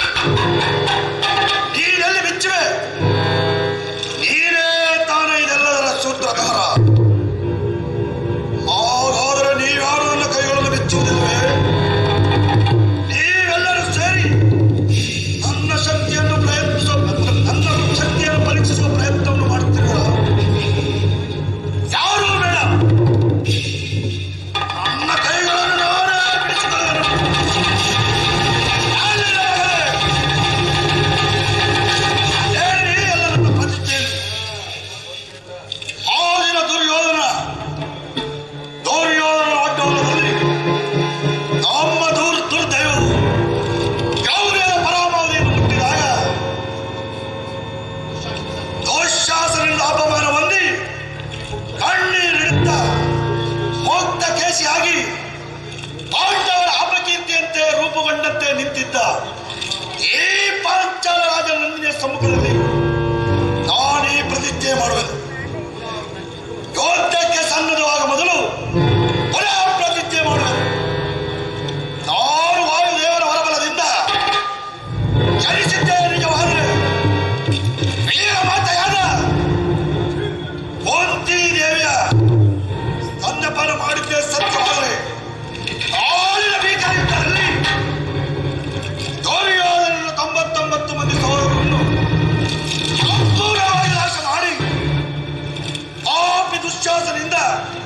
ನೀನೆಲ್ಲಿ ಬಿಚ್ಚುವೆ ನೀನೇ ತಾನೇ ಇದೆಲ್ಲದರ ಸೂತ್ರಧಾರ ಹಾಗಾದರೆ ನೀವ್ಯಾರು ನನ್ನ ಕೈಗಳನ್ನು ಬಿಚ್ಚುವುದಿಲ್ಲವೇ ನೀವೆಲ್ಲರೂ ಸೇರಿ ನನ್ನ ಶಕ್ತಿಯನ್ನು ಪ್ರಯತ್ನಿಸುವ ನನ್ನ ಶಕ್ತಿಯನ್ನು ಪರೀಕ್ಷಿಸುವ ಪ್ರಯತ್ನವನ್ನು ಮಾಡುತ್ತಿರುವ ಸಮ್ಮುಖದಲ್ಲಿ ನಾನೇ ಪ್ರತಿಜ್ಞೆ ಮಾಡುವೆನು ಯೋಧಕ್ಕೆ ಸನ್ನದ್ಧವಾಗ ಮೊದಲು ಪುನಃ ಪ್ರತಿಜ್ಞೆ ಮಾಡುವೆನು ನಾನು ವಾಯುದೇವರ ಹೊರಬಲದಿಂದ ಜನಿಸಿದ್ದೇನೆ ನಿಜವಾದರೆ ವೀರ ಮಾತೆಯಾದ ಕುಂತಿ ದೇವಿಯ ಸ್ತನ್ಯಪಾನ ಮಾಡಿದ್ದೆ ಸತ್ಯವಾದರೆ ನಾಳಿನ ಭೀಕರಯುದ್ಧದಲ್ಲಿ ದುರ್ಯೋಧನನ ತೊಂಬತ್ತೊಂಬತ್ತು ಮಂದಿ ಸಹೋದರರನ್ನು ಸಂಪೂರ್ಣವಾಗಿ ನಾಶ ಮಾಡಿ ಪಾಪಿ ದುಶ್ಯಾಸನಿಂದ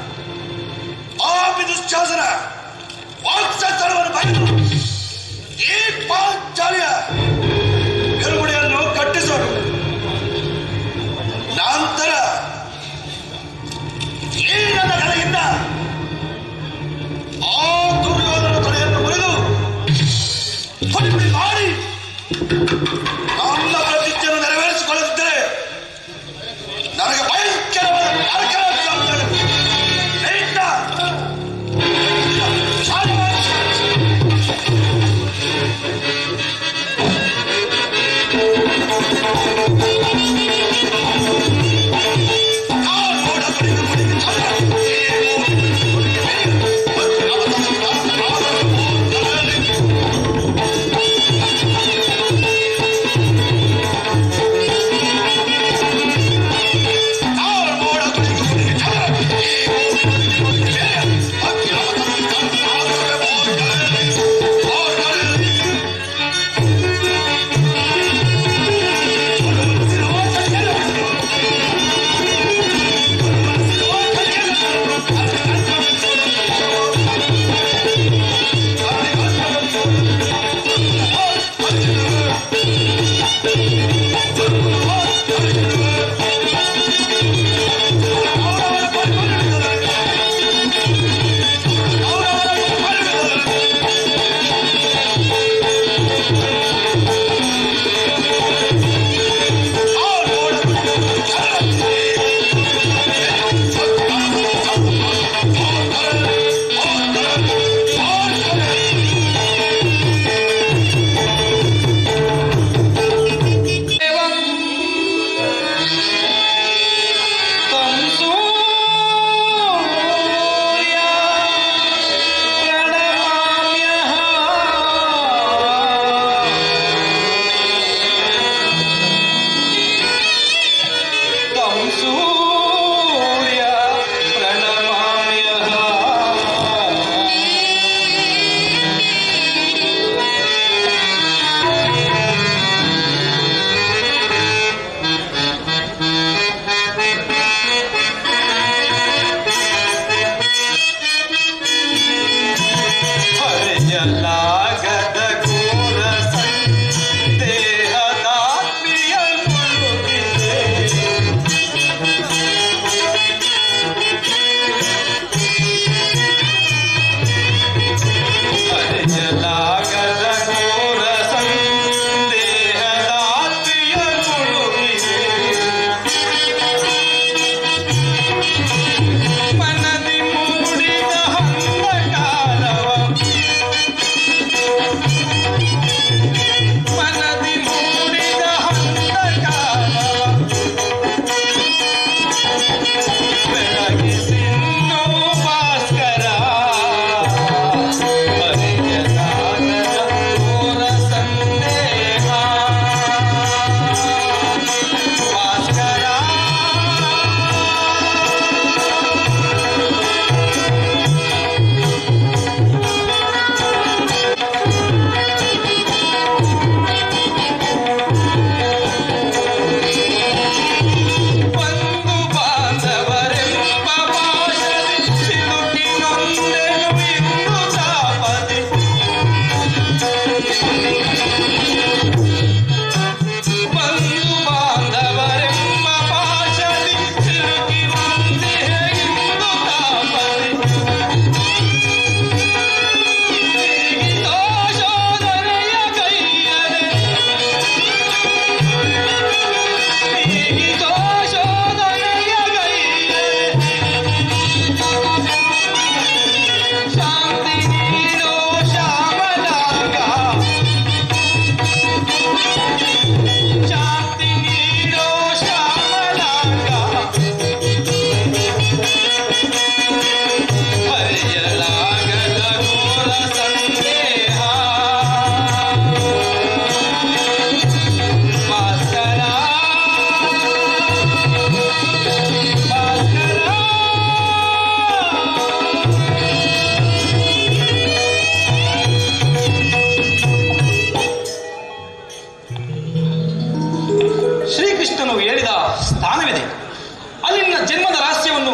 ಪಾಪಿ ದುಶ್ಯಾಸನ ವಾಕ್ಸಸ್ಥಳವನ್ನು ಬರೆದು ಈ ಪಾಂಚಾಲಿಯ ಗರುಗುಡಿಯನ್ನು ಕಟ್ಟಿಸೋಣ ನಂತರ ಈ ನನ್ನ ಕಡೆಯಿಂದ ಆ ದುರ್ಯೋಧನ ತಲೆಯನ್ನು ಮುರಿದು ಪುಡಿ ಮಾಡಿ ನನ್ನ ಪ್ರತಿಜ್ಞೆಯನ್ನು ನೆರವೇರಿಸಿಕೊಳ್ಳದಿದ್ದರೆ ನನಗೆ ಭಯಂಕರವಾದ ನರಕರಾಜ್ಯ ಆಗ್ತದೆ. ಬೇಡ. ಶಾಲೆ ಮಾಡಿ.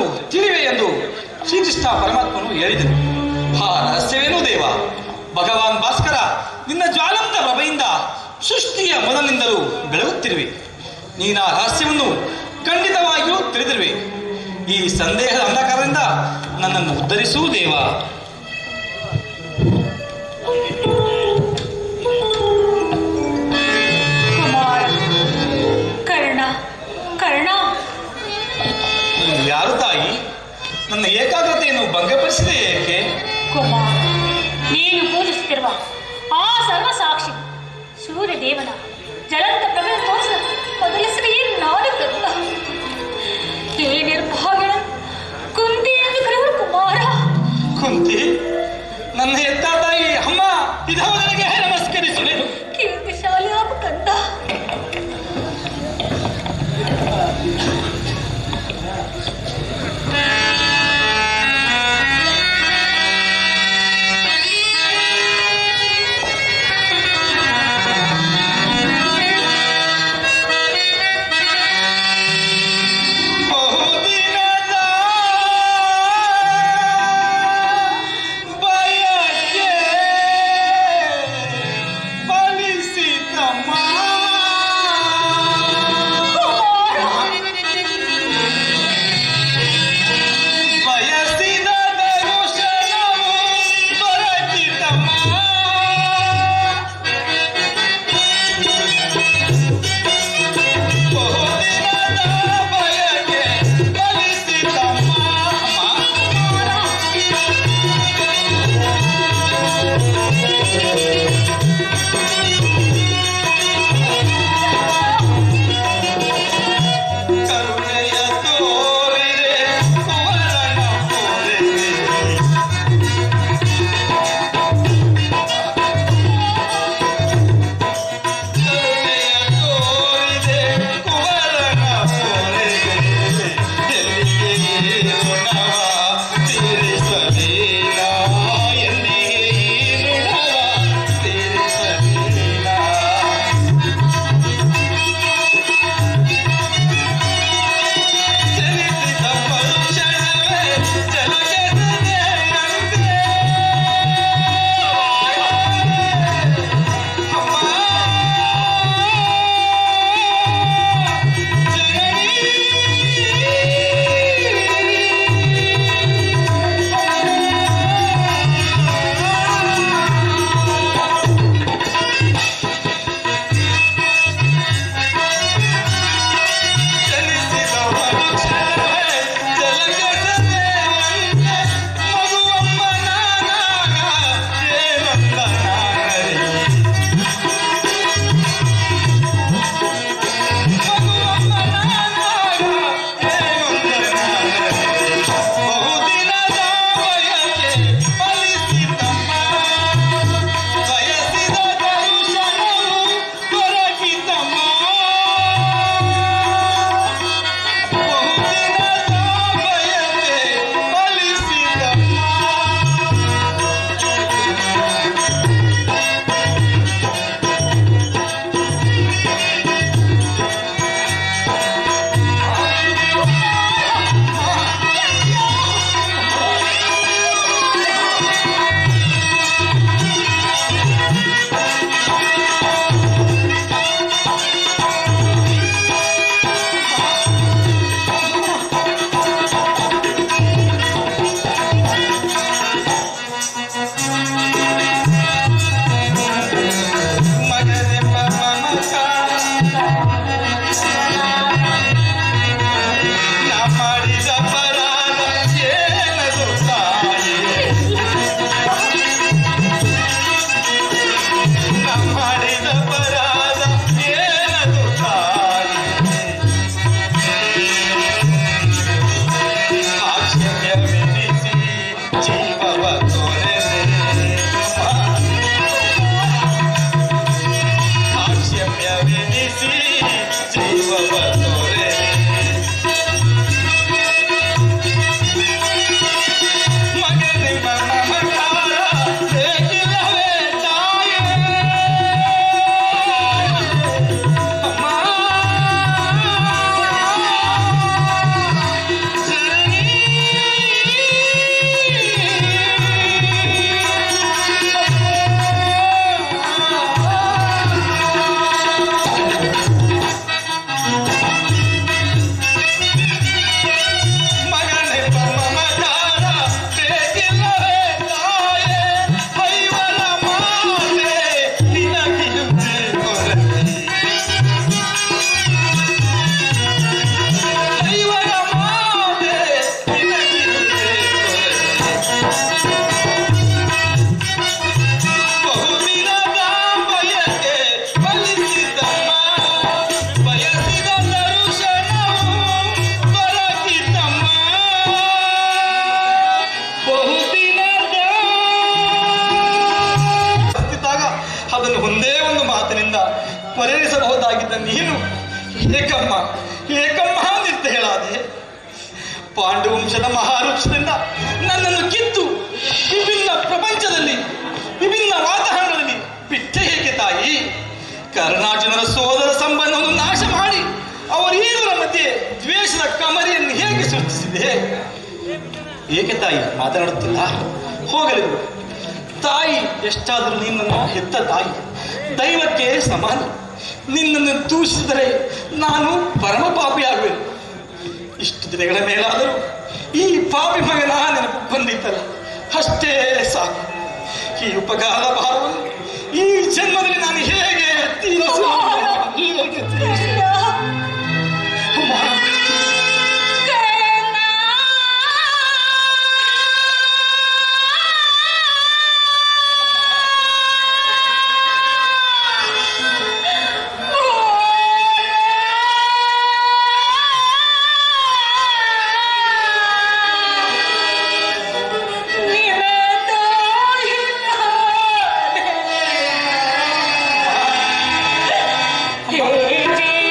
ತಿಳಿವೆ ಎಂದು ಶ್ರೀಕೃಷ್ಣ ಪರಮಾತ್ಮನು ಹೇಳಿದನು ಆ ರಹಸ್ಯವೇನು ದೇವ ಭಗವಾನ್ ಭಾಸ್ಕರ ನಿನ್ನ ಜ್ವಾಲಂತ ಪ್ರಭೆಯಿಂದ ಸೃಷ್ಟಿಯ ಮೊದಲಿನಿಂದಲೂ ಬೆಳಗುತ್ತಿರುವೆ ನೀನ ರಹಸ್ಯವನ್ನು ಖಂಡಿತವಾಗಿಯೂ ತಿಳಿದಿರುವೆ ಈ ಸಂದೇಹದ ಅಂಧಕಾರದಿಂದ ನನ್ನನ್ನು ಉದ್ಧರಿಸೂ ದೇವ ಕುಮಾರ ಕರ್ಣ ಕರ್ಣ ಯಾರು ತಾಯಿ ನನ್ನ ಏಕಾಗ್ರತೆಯನ್ನು ಭಂಗಪಡಿಸಿದೆ ಏಕೆ ಕುಮಾರ ನೀನು ಪೂಜಿಸುತ್ತಿರುವ ಆ ಸರ್ವಸಾಕ್ಷಿ ಸೂರ್ಯ ದೇವನ ಜಲಂತ ಪ್ರಭೆ ತೋರಿಸ ಬದಲಿಸಿದೆಯೇ ನಾನು ಕರ್ಣ ಈ ನಿರ್ಭಾಗ್ಯನ ಕುಂತಿ ಎಂದು ಕರೆಯುವ ಕುಮಾರ ಕುಂತಿ ನನ್ನ ಎತ್ತ ತಾಯಿ ಅಮ್ಮ ಇದವ ನನಗೆ ನಮಸ್ಕರಿಸುವೆನು ಕೀರ್ತಿಶಾಲಿ ಆಗ ಕಂದ ಬಹುದಿನದ ಬಯಕೆ ಫಲಿಸಿತಮ್ಮ. ಬಯಸಿದ ದರ್ಶನವು ದೊರಕಿತಮ್ಮ. ಬಹುದಿನದ ಬಯಕೆ ಫಲಿಸಿತಮ್ಮ. ಕರುಣೆಯ ತೋರಿದೆ ಕುವರನ ಪೊರೆಗೆ. ಕರುಣೆಯ ತೋರಿದೆ ಕುವರನ ಪೊರೆಗೆ. ಎಲ್ಲಿಗೆ ಈ ಋಣವ ತೀರಿಸಲೀಲ? ಎಲ್ಲಿಗೆ ಈ ಋಣವ ತೀರಿಸಲೀಲ? ಚಲಿಸಿದ ಪರುಷಣವೇ ಜಲಗೆದನೆ ಅಂತೆ. ಅಮ್ಮ, ಚಲಿಸಿದ ಪರುಷಣವೇ ಜಲಗೆದನೆ ಅಂತೆ. ಮಗುವಮ್ಮ ನಾನಾಗ ಏನಂದ ನಾನರಿಯೆ. ಬಹುದಿನದ ಬಯಕೆ ಫಲಿಸಿತಮ್ಮ. ಬಯಸಿದ ದರ್ಶನವು ದೊರಕಿತಮ್ಮ. ಬಹುದಿನದ ಬಯಕೆ ಫಲಿಸಿತಮ್ಮ. ಮಗನೆಂಬ ಮಮಕಾರ ನಾ ಮಾಡಿದ ಅಪರಾಧ ಏನದು ತಾಯಿ ನಾ ಮಾಡಿದ ಅಪರಾಧ ಏನದು ತಾಯಿ ಆಕ್ಷೇಪವೆನಿಸಿ ಜೀವವ ತೊರೆದೆ ಆಕ್ಷೇಪ್ಯವೆನಿಸಿ ಜೀವವ ತೊರೆದೆ ಮಗನೇ ಮಮಕಾರ ಬೇಕಿಲ್ಲವೇ ತಾಯೇ ಅಮ್ಮ ಜನನಿ ಬಹುದಿನದ ಬಯಕೆ ಫಲಿಸಿದಮ್ಮ ಬಯಸಿದ ದರ್ಶನವು ದೊರಕಿತಮ್ಮ ಬಹುದಿನದ ಹತ್ತಿದ್ದಾಗ ಅದನ್ನು ಒಂದೇ ಒಂದು ಮಾತಿನಿಂದ ಪರಿಹರಿಸಬಹುದಾಗಿದ್ದ ನೀನು ಏಕಮ್ಮ ಏಕಮ್ಮ ಅಂತ ಹೇಳಾದೆ ಪಾಂಡುವಂಶದ ಮಹಾವೃಕ್ಷದಿಂದ ನನ್ನನ್ನು ಕಿತ್ತು ವಿಭಿನ್ನ ಪ್ರಪಂಚದಲ್ಲಿ ವಿಭಿನ್ನ ವಾತಾವರಣದಲ್ಲಿ ಬಿಟ್ಟೆ ಹೇಗೆ ತಾಯಿ ಕರ್ಣಾರ್ಜುನರ ಸೋದರ ಸಂಬಂಧವನ್ನು ನಾಶ ಮಾಡಿ ಅವರೀವರ ಮಧ್ಯೆ ದ್ವೇಷದ ಕಮರಿಯನ್ನು ಹೇಗೆ ಸೃಷ್ಟಿಸಿದೆ ಏಕೆ ತಾಯಿ ಮಾತನಾಡುತ್ತಿಲ್ಲ ಹೋಗಲಿ ಬಿಡು. ತಾಯಿ ಎಷ್ಟಾದರೂ ನಿನ್ನನ್ನು ಹೆತ್ತ ತಾಯಿ ದೈವಕ್ಕೆ ಸಮಾನ ನಿನ್ನನ್ನು ದೂಷಿಸಿದರೆ ನಾನು ಪರಮ ಪಾಪಿಯಾಗುವೆನು ಇಷ್ಟು ದಿನಗಳ ಮೇಲಾದರೂ ಈ ಪಾಪಿ ಮಗನ ನೆನಪು ಬಂದಿತ್ತಲ್ಲ ಅಷ್ಟೇ ಸಾಕು ಈ ಉಪಕಾರದ ಭಾರವನ್ನು ಈ ಜನ್ಮದಲ್ಲಿ ನಾನು ಹೇಗೆ ತೀರಿಸಲು ಹೇಗೆ ತೀರಿಸಲು? ಅಮ್ಮ. ಹೇ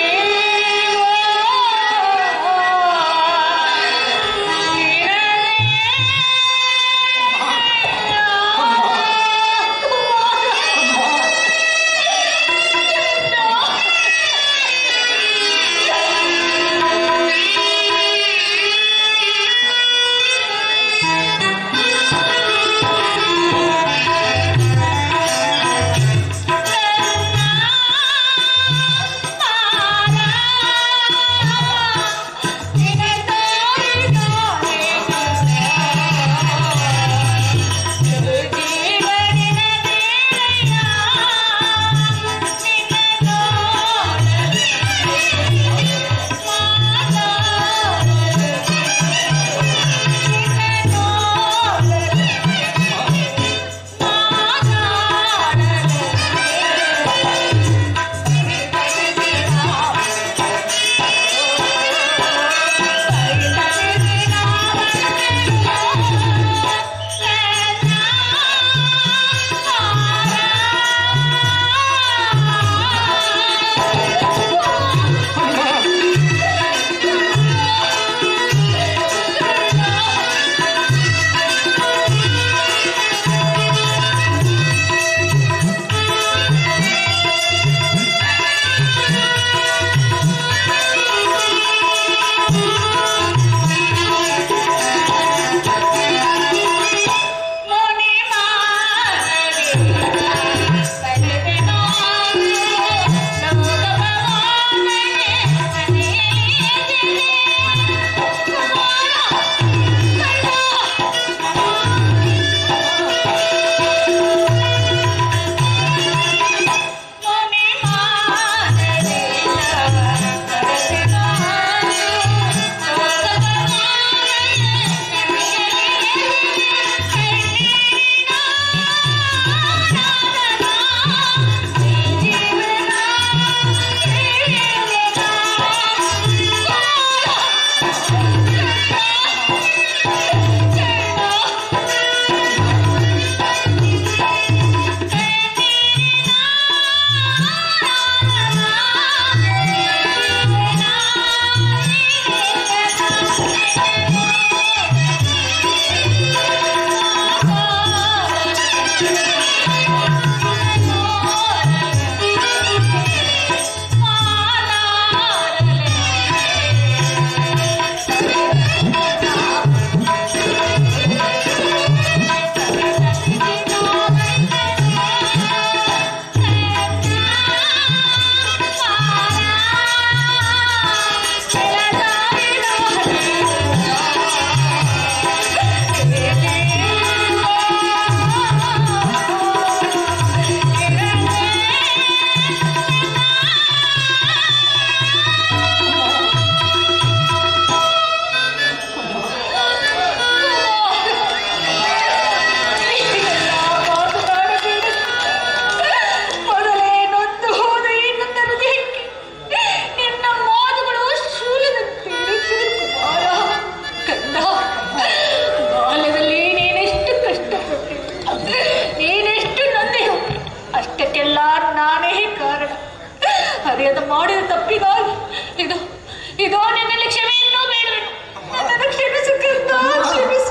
ತಿಳಿಯದ ಮಾಡಿದ ತಪ್ಪಿಗಾಗಿ ಇದು ಇದೋ ನಿನ್ನಲ್ಲಿ ಕ್ಷಮೆಯನ್ನೂ ಬೇಡುವೆನು ನನ್ನನ್ನು ಕ್ಷಮಿಸು ಕಂದ ಕ್ಷಮಿಸು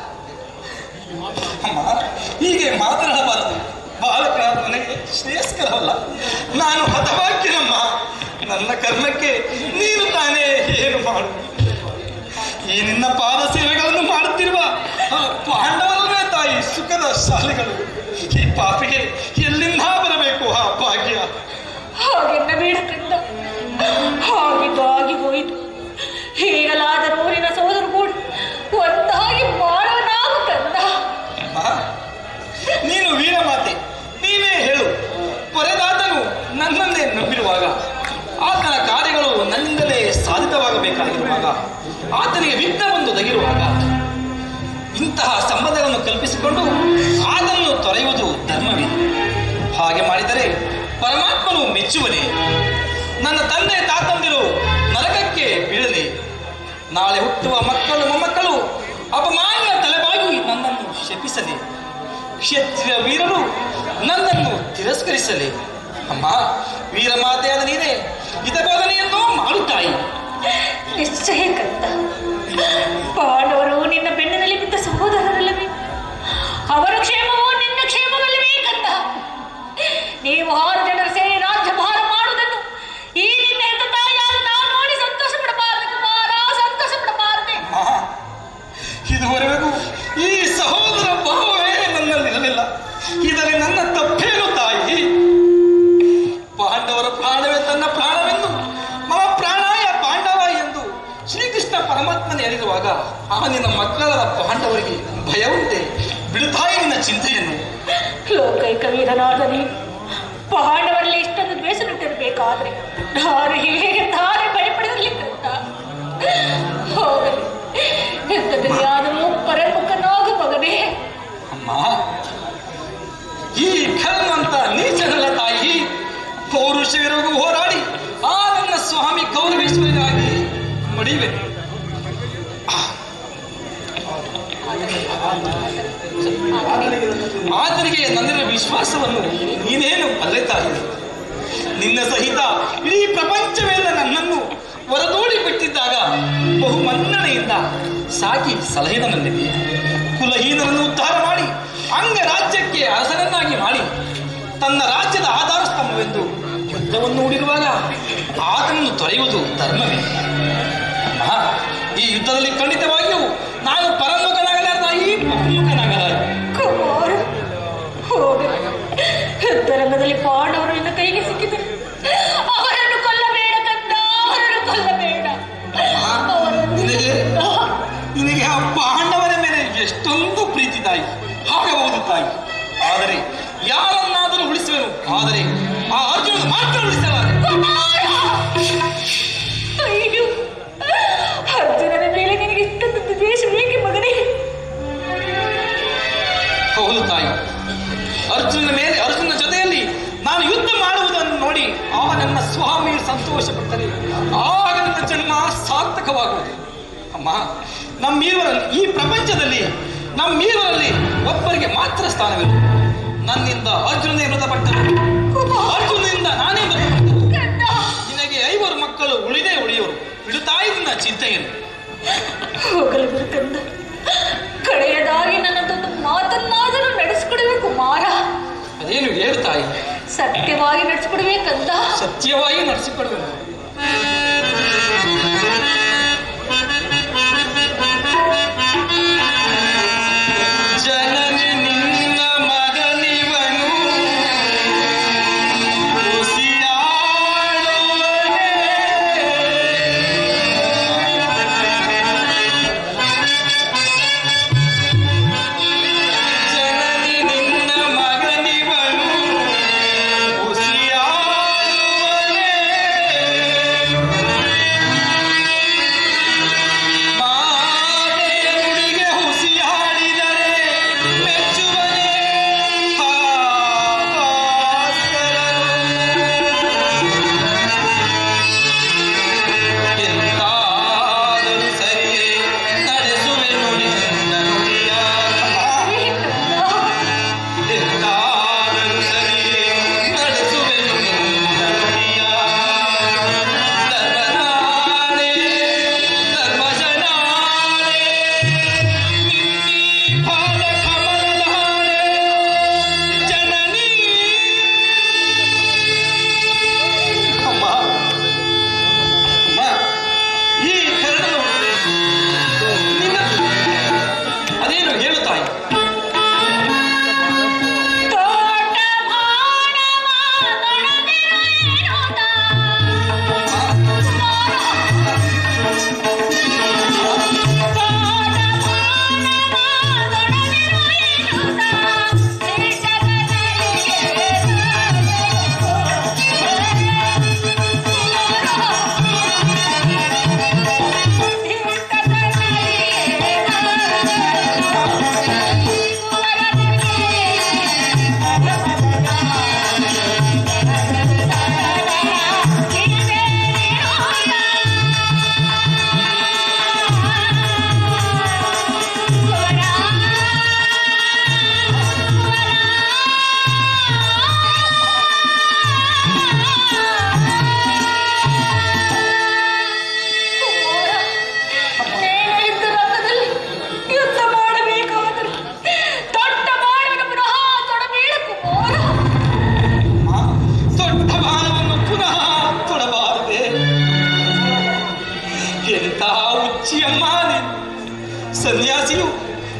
ಅಮ್ಮ ಹೀಗೆ ಮಾತನಾಡಬಾರದು ಬಾಲಕನ ನನಗೆ ಶ್ರೇಯಸ್ಕರವಲ್ಲ ನಾನು ಹತವಾಕ್ಯನಮ್ಮ ನನ್ನ ಕರ್ಮಕ್ಕೆ ನೀನು ತಾನೇ ಏನು ಮಾಡು ಈ ನಿನ್ನ ಪಾದ ಸೇವೆಗಳನ್ನು ಮಾಡುತ್ತಿರುವ ಆ ಪಾಂಡವರೇ ತಾಯಿ ಸುಖದ ಶಾಲೆಗಳು ಈ ಪಾಪಿಗೆ ಎಲ್ಲಿಂದ ಬರಬೇಕು ಆ ಭಾಗ್ಯ ಹಾಗೆನ್ನ ಬೇಡ ಕಂದ ಹಾಗಿದ್ದು ಆಗಿ ಹೋಯಿತು ಹೀಗಲಾದರೂ ನಿನ್ನ ಸೋದರು ಕೂಡ ಒಂದಾಗಿ ಮಾಡೋಣಾಗು ಕಂದ ಅಮ್ಮ, ನೀನು ವೀರಮಾತೆ ನೀನೇ ಹೇಳು ಪೊರೆದಾತನು ನನ್ನನ್ನೇ ನಂಬಿರುವಾಗ ಆತನ ಕಾರ್ಯಗಳು ನನ್ನಿಂದಲೇ ಸಾಧಿತವಾಗಬೇಕಾಗಿರುವಾಗ ಆತನಿಗೆ ವಿಘ್ನವೊಂದು ದಗಿರುವಾಗ ಇಂತಹ ಸಂಬಂಧಗಳನ್ನು ಕಲ್ಪಿಸಿಕೊಂಡು ಆತನ್ನು ತೊರೆಯುವುದು ಧರ್ಮವೇ ಹಾಗೆ ಮಾಡಿದರೆ ಪರಮಾತ್ಮನು ಮೆಚ್ಚುವನೇ ನನ್ನ ತಂದೆ ತಾತಂದಿರು ನರಕಕ್ಕೆ ಬೀಳಲಿ ನಾಳೆ ಹುಟ್ಟುವ ಮಕ್ಕಳು ಮೊಮ್ಮಕ್ಕಳು ಅಪಮಾನ ತಲೆಬಾಗಿ ನನ್ನನ್ನು ಶಪಿಸಲಿ ಕ್ಷತ್ರಿಯ ವೀರರು ನನ್ನನ್ನು ತಿರಸ್ಕರಿಸಲಿ ಅಮ್ಮ ವೀರಮಾತೆಯಾದ ನೀನೇ ಹಿತಬೋಧನೆಯನ್ನು ಮಾಡುತ್ತಾಯಿ ನಿಶ್ಚಯ ಕಂದ ಪಾಂಡವರು ನಿನ್ನ ಬೆನ್ನಿನಲ್ಲಿ ಬಿದ್ದ ಸಹೋದರರಲ್ಲವೇ ಅವರ ಕ್ಷೇಮವೂ ನಿನ್ನ ಕ್ಷೇಮವಲ್ಲವೇ ಕಂದ ನೀವು ಆರು ಜನರ ಸೇರಿ ರಾಜ್ಯಭಾರ ಮಾಡುವುದನ್ನು ಈ ನಿನ್ನ ಹೆತ್ತ ತಾಯಿಯಾದ ನಾವು ನೋಡಿ ಸಂತೋಷ ಪಡಬಾರದು ಕುಮಾರ ಸಂತೋಷ ಪಡಬಾರದೆ ಅಮ್ಮ, ಇದುವರೆಗೂ ಈ ಸಹೋದರ ಭಾವವೇ ನನ್ನಲ್ಲಿರಲಿಲ್ಲ ಇದರಲ್ಲಿ ನನ್ನ ತಪ್ಪೇನು ತಾಯಿ ಪಾಂಡವರ ಪ್ರಾಣವೇ ತನ್ನ ಪ್ರಾಣವೆಂದು ಮಮ ಪ್ರಾಣಾಯ ಪಾಂಡವ ಎಂದು ಶ್ರೀಕೃಷ್ಣ ಪರಮಾತ್ಮನೇ ಹೇಳಿರುವಾಗ ಆ ನಿನ್ನ ಮಕ್ಕಳಾದ ಪಾಂಡವರಿಗೆ ಭಯ ಉಂಟೆ ಬಿಡುತ್ತಾಯಿ ನಿನ್ನ ಚಿಂತೆಯನ್ನು ಲೋಕೈಕ ವೀರನಾದ ನೀನು ಪಾಂಡವರಲ್ಲಿ ಇಷ್ಟೊಂದು ದ್ವೇಷ ಬಿಟ್ಟಿರಬೇಕಾದ್ರೆ ನಾನು ಹೇಗೆ ತಾನೇ ಭಯಪಡಲಿ ಕಂದ ಹೋಗಲಿ ಎಂತದೆಯಾದರೂ ಪರಮುಖನಾಗು ಮಗನೇ ಅಮ್ಮ ಈ ಕರ್ಮ ಅಂತ ನೀಚನಲ್ಲ ತಾಯಿ ಪೌರುಷವಿರೋಗು ಹೋರಾಡಿ ಆ ನನ್ನ ಸ್ವಾಮಿ ಗೌರವೇಶ್ವರಿಗಾಗಿ ಮಡಿವೆ ಆತನಿಗೆ ನನ್ನಿರುವ ವಿಶ್ವಾಸವನ್ನು ನೀನೇನು ಬಲ್ಲೆ ತಾಯಿ ನಿನ್ನ ಸಹಿತ ಇಡೀ ಪ್ರಪಂಚವೆಲ್ಲ ನನ್ನನ್ನು ಹೊರದೋಡಿ ಬಿಟ್ಟಿದ್ದಾಗ ಬಹು ಮನ್ನಣೆಯಿಂದ ಸಾಕಿ ಸಲಹಿದ ನನ್ನಿದೆ ಕುಲಹೀನರನ್ನು ಉದ್ಧಾರ ಮಾಡಿ ಅಂಗ ರಾಜ್ಯಕ್ಕೆ ಅರಸನನ್ನಾಗಿ ಮಾಡಿ ತನ್ನ ರಾಜ್ಯದ ಆಧಾರ ಸ್ತಂಭವೆಂದು ಯುದ್ಧವನ್ನು ಹೂಡಿರುವಾಗ ಆತನನ್ನು ತೊರೆಯುವುದು ಧರ್ಮವೇ ಅಮ್ಮ, ಈ ಯುದ್ಧದಲ್ಲಿ ಖಂಡಿತವಾಗಿಯೂ ನಾನು ಪರಮುಖನಾಗಲಾರ ಈ ಪ್ರಮುಖನಾಗಲಾರ ಕುಮಾರ ಹೋಗಲಿ ಯುದ್ಧರಂಗದಲ್ಲಿ ಪಾಂಡವರು ನಿನ್ನ ಕೈಗೆ ಸಿಕ್ಕಿದರು ಅವರನ್ನು ಕೊಲ್ಲಬೇಡ ಕಂದ ಅವರನ್ನು ಕೊಲ್ಲಬೇಡ ಅವರನ್ನು ನಿನಗೆ ನಿನಗೆ ಆ ಪಾಂಡವರ ಮೇಲೆ ಎಷ್ಟೊಂದು ಪ್ರೀತಿ ತಾಯಿ ಆಗಬಹುದು ತಾಯಿ ಆದರೆ ಯಾರನ್ನಾದರೂ ಉಳಿಸುವೆನು ಆದರೆ ಆ ಅರ್ಜುನ ಮಾತ್ರ ಉಳಿಸಲಾರೆ ಅಯ್ಯೋ ಅರ್ಜುನನ ಮೇಲೆ ನಿನಗೆ ಇಷ್ಟೊಂದು ದ್ವೇಷ ಬೇಕೆ ಮಗನೇ ಹೌದು ತಾಯಿ ಅರ್ಜುನ ಮೇಲೆ ಅರ್ಜುನ ಜೊತೆಯಲ್ಲಿ ನಾನು ಯುದ್ಧ ಮಾಡುವುದನ್ನು ನೋಡಿ ಆ ನನ್ನ ಸ್ವಾಮಿ ಸಂತೋಷಪಟ್ಟರೆ ಆಗ ನನ್ನ ಜನ್ಮ ಸಾರ್ಥಕವಾಗುವುದು ಅಮ್ಮ ನಮ್ಮೀವರಲ್ಲಿ ಈ ಪ್ರಪಂಚದಲ್ಲಿ ನಮ್ಮೀವರಲ್ಲಿ ಒಬ್ಬರಿಗೆ ಮಾತ್ರ ಸ್ಥಾನವಿಲ್ಲ ನನ್ನಿಂದ ಅರ್ಜುನೇ ಮೃತಪಟ್ಟರು ಅರ್ಜುನನಿಂದ ನಾನೇ ಮೃತಪಟ್ಟರು ಕಂದ ನಿನಗೆ ಐವರು ಮಕ್ಕಳು ಉಳಿದೇ ಉಳಿಯೋರು ಬಿಡುತ್ತಾಯಿ ನಿನ್ನ ಚಿಂತೆಯನ್ನು ಹೋಗಲು ಬಿಡು ಕಂದ ಕಡೆಯದಾಗಿ ನನ್ನದೊಂದು ಮಾತನ್ನಾದರೂ ನಡೆಸಿಕೊಡುವೆ ಕುಮಾರ ಅದೇನು ಹೇಳು ತಾಯಿ ಸತ್ಯವಾಗಿ ನಡೆಸಿಕೊಡುವೆ ಕಂದ ಸತ್ಯವಾಗಿ ನಡೆಸಿಕೊಡುವೆನು ಜನನಿ ನಿನ್ನ ಮಗನಿವನು ಜನನಿ ನಿನ್ನ ಮಗನಿವನು ಉಸಿಯಾಡುವನೇ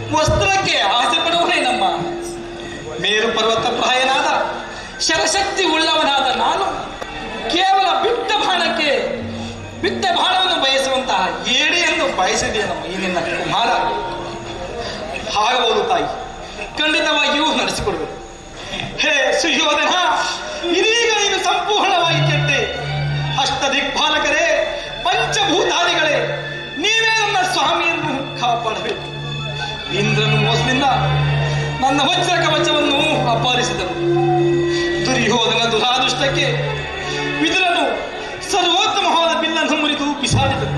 ವಸ್ತ್ರಕ್ಕೆ ಆಸೆ ಪಡುವನೇ ನಮ್ಮ ಮೇರು ಪರ್ವತ ಪ್ರಾಯನಾದ ಶರಶಕ್ತಿ ಉಳ್ಳವನಾದ ನಾನು ಕೇವಲ ಬಿಟ್ಟ ಬಾಣಕ್ಕೆ ಬಿಟ್ಟ ಬಾಣವನ್ನು ಬಯಸುವಂತಹ ಏಡಿಯನ್ನು ಬಯಸಿದೆ ನಮ್ಮ ಈ ನಿನ್ನ ಕುಮಾರ ಆಗಬಹುದು ತಾಯಿ ಖಂಡಿತವಾಗಿಯೂ ನಡೆಸಿಕೊಡುವೆ ಹೇ ಸುಯೋಧನ ಇದೀಗ ನೀನು ಸಂಪೂರ್ಣವಾಗಿ ಕೆಟ್ಟೆ ಅಷ್ಟ ದಿಕ್ಪಾಲಕರೇ ಪಂಚಭೂತಾದಿಗಳೇ ನೀವೇ ನನ್ನ ಸ್ವಾಮಿಯನ್ನು ಕಾಪಾಡಬೇಕು ಇಂದ್ರನು ಮೋಸದಿಂದ ನನ್ನ ವಜ್ರ ಕವಚವನ್ನು ಅಪಹರಿಸಿದನು ದುರ್ಯೋಧನ ದುರಾದೃಷ್ಟಕ್ಕೆ ವಿದುರನು ಸರ್ವೋತ್ತಮವಾದ ಬಿಲ್ಲನ್ನು ಮುರಿದು ಬಿಸಾಡಿದನು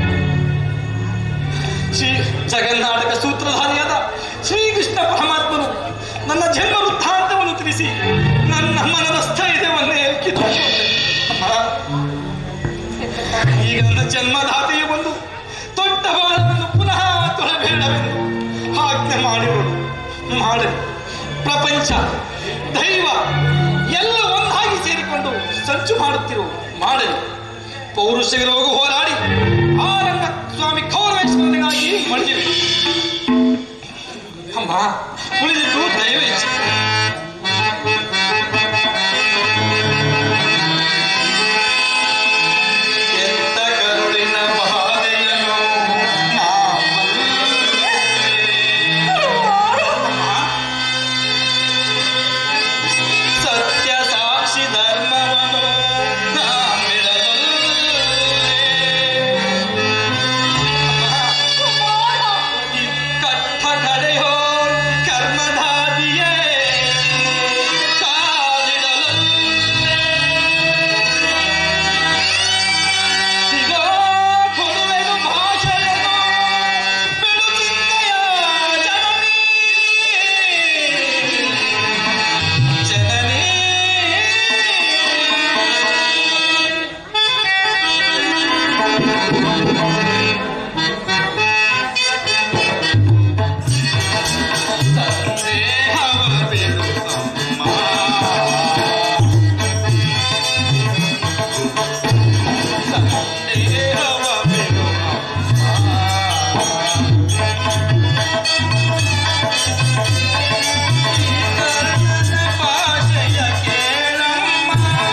ಶ್ರೀ ಜಗನ್ನಾಟಕ ಸೂತ್ರಧಾರಿಯಾದ ಶ್ರೀಕೃಷ್ಣ ಪರಮಾತ್ಮನು ನನ್ನ ಜನ್ಮ ವೃತ್ತಾಂತವನ್ನು ತಿಳಿಸಿ ನನ್ನ ಮನದ ಸ್ಥೈರ್ಯವನ್ನೇ ಕಿತ್ತುಕೊಂಡೆ. ಅಮ್ಮ, ಈಗ ನನ್ನ ಜನ್ಮದಾತೆಯು ಬಂದು ದೊಡ್ಡ ಬಾಲವನ್ನು ಪುನಃ ತೊಳಬೇಡವೆಂದು ಆಜ್ಞೆ ಮಾಡಿರುವುದು ಮಾಡಲಿ ಪ್ರಪಂಚ ದೈವ ಎಲ್ಲ ಒಂದಾಗಿ ಸೇರಿಕೊಂಡು ಸಂಚು ಮಾಡುತ್ತಿರು ಮಾಡಲಿ ಪೌರುಷ ವಿರೋಗ ಹೋರಾಡಿ ಆ ನನ್ನ ಸ್ವಾಮಿ ಕೌರವೇಶ್ವರನಿಗಾಗಿ ಮಡಿದಿವೆ ಅಮ್ಮ ಉಳಿದಿದ್ದು ದೈವ ಇಚ್ಛೆ ಎತ್ತ ಕರುಳಿನ ಬಾಧೆಯನ್ನು ನಾ ಸತ್ಯ ಸಾಕ್ಷಿ ಧರ್ಮವನ್ನು ನಾ ಕಟ್ಟ ಕಡೆಯೋ ಕರ್ಮಧಾದಿಯೇ ಸಿಗೋ ಕೊಡುವೆನು ಭಾಷೆಯನ್ನು ಬಿಡುತ್ತಿದ್ದೆಯ ಜನನಿ ಜನನಿ ಸಂದೇಹವ ಬಿಡುತ್ತಮ್ಮ ಸಂದೇಹವ ಬಿಡುತ್ತಮ್ಮ ಭಾಷೆಯ ಕೇಳಮ್ಮ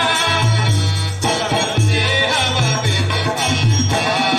ಸಂದೇಹವ ಬಿಡುತ್ತಮ್ಮ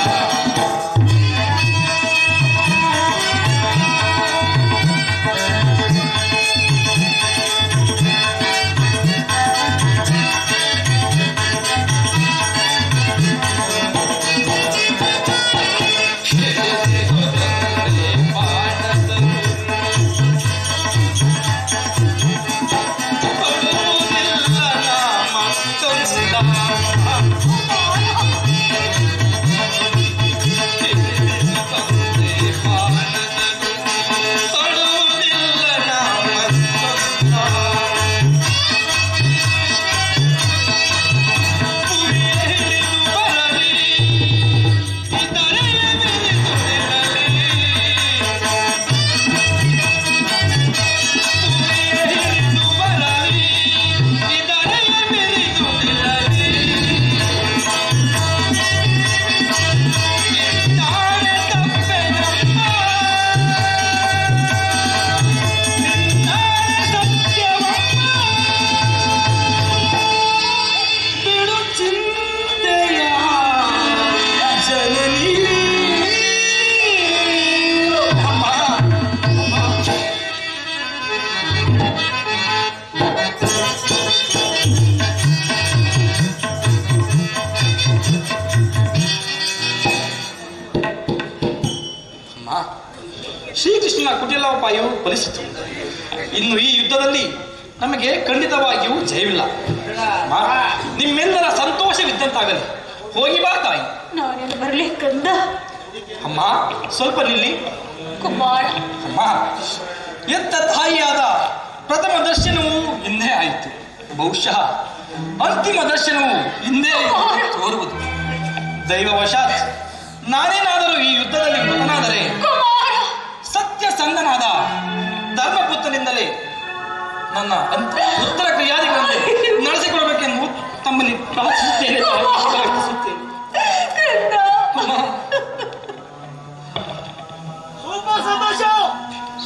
ಅಮ್ಮ ಶ್ರೀಕೃಷ್ಣನ ಕುಟಿಲೋಪಾಯವು ಫಲಿಸಿತು ಇನ್ನು ಈ ಯುದ್ಧದಲ್ಲಿ ನಮಗೆ ಖಂಡಿತವಾಗಿಯೂ ಜಯವಿಲ್ಲ ಅಮ್ಮ, ನಿಮ್ಮೆಲ್ಲರ ಸಂತೋಷವಿದ್ದಂತಾಗಲಿ ಹೋಗಿ ಬಾ ತಾಯಿ ನಾನೇನು ಬರಲಿ ಕಂದ ಅಮ್ಮ ಸ್ವಲ್ಪ ನಿಲ್ಲಿ ಕುಮಾರ ಅಮ್ಮ ಎತ್ತ ತಾಯಿಯಾದ ಪ್ರಥಮ ದರ್ಶನವು ಹಿಂದೆ ಆಯಿತು ಬಹುಶಃ ಅಂತಿಮ ದರ್ಶನವು ಹಿಂದೆ ತೋರುವುದು ದೈವವಶಾತ್ ನಾನೇನಾದರೂ ಈ ಯುದ್ಧದಲ್ಲಿ ಮೃತನಾದರೆ ಕುಮಾರ ಸತ್ಯ ಸಂದನಾದ ಧರ್ಮಪುತ್ರನಿಂದಲೇ ನನ್ನ ಅಂತ ಉತ್ತರ ಕ್ರಿಯಾದಿಗಳನ್ನು ನಡೆಸಿಕೊಡಬೇಕೆಂದು ತಮ್ಮಲ್ಲಿ ಪ್ರಾರ್ಥಿಸುತ್ತೇನೆ ಪ್ರಾರ್ಥಿಸುತ್ತೇನೆ. ಕಂದ ಅಮ್ಮ, ಸ್ವಲ್ಪ ಸಂತೋಷ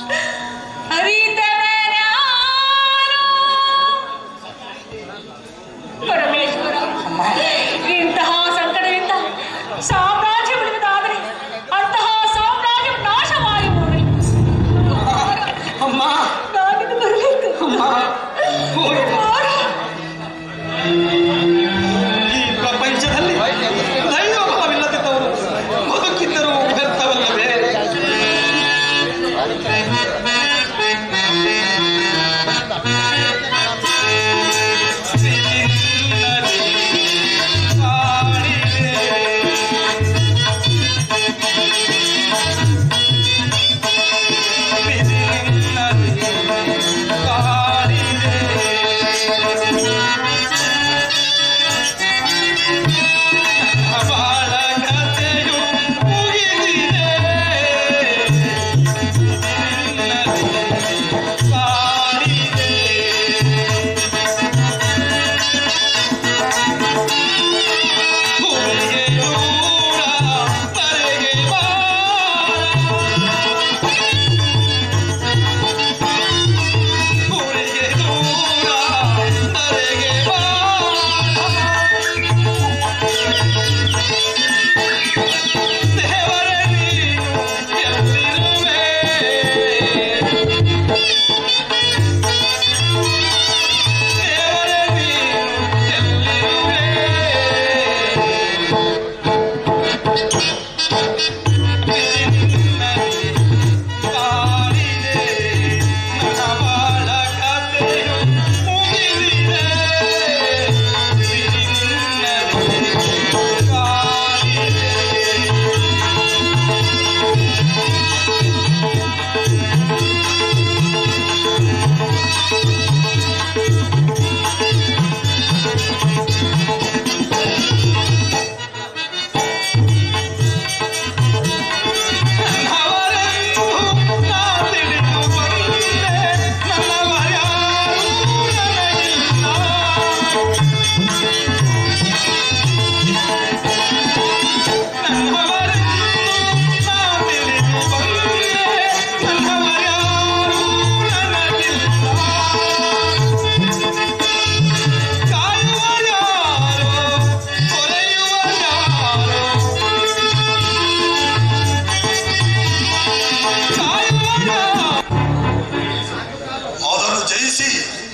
ಅದನ್ನು ಜಯಿಸಿ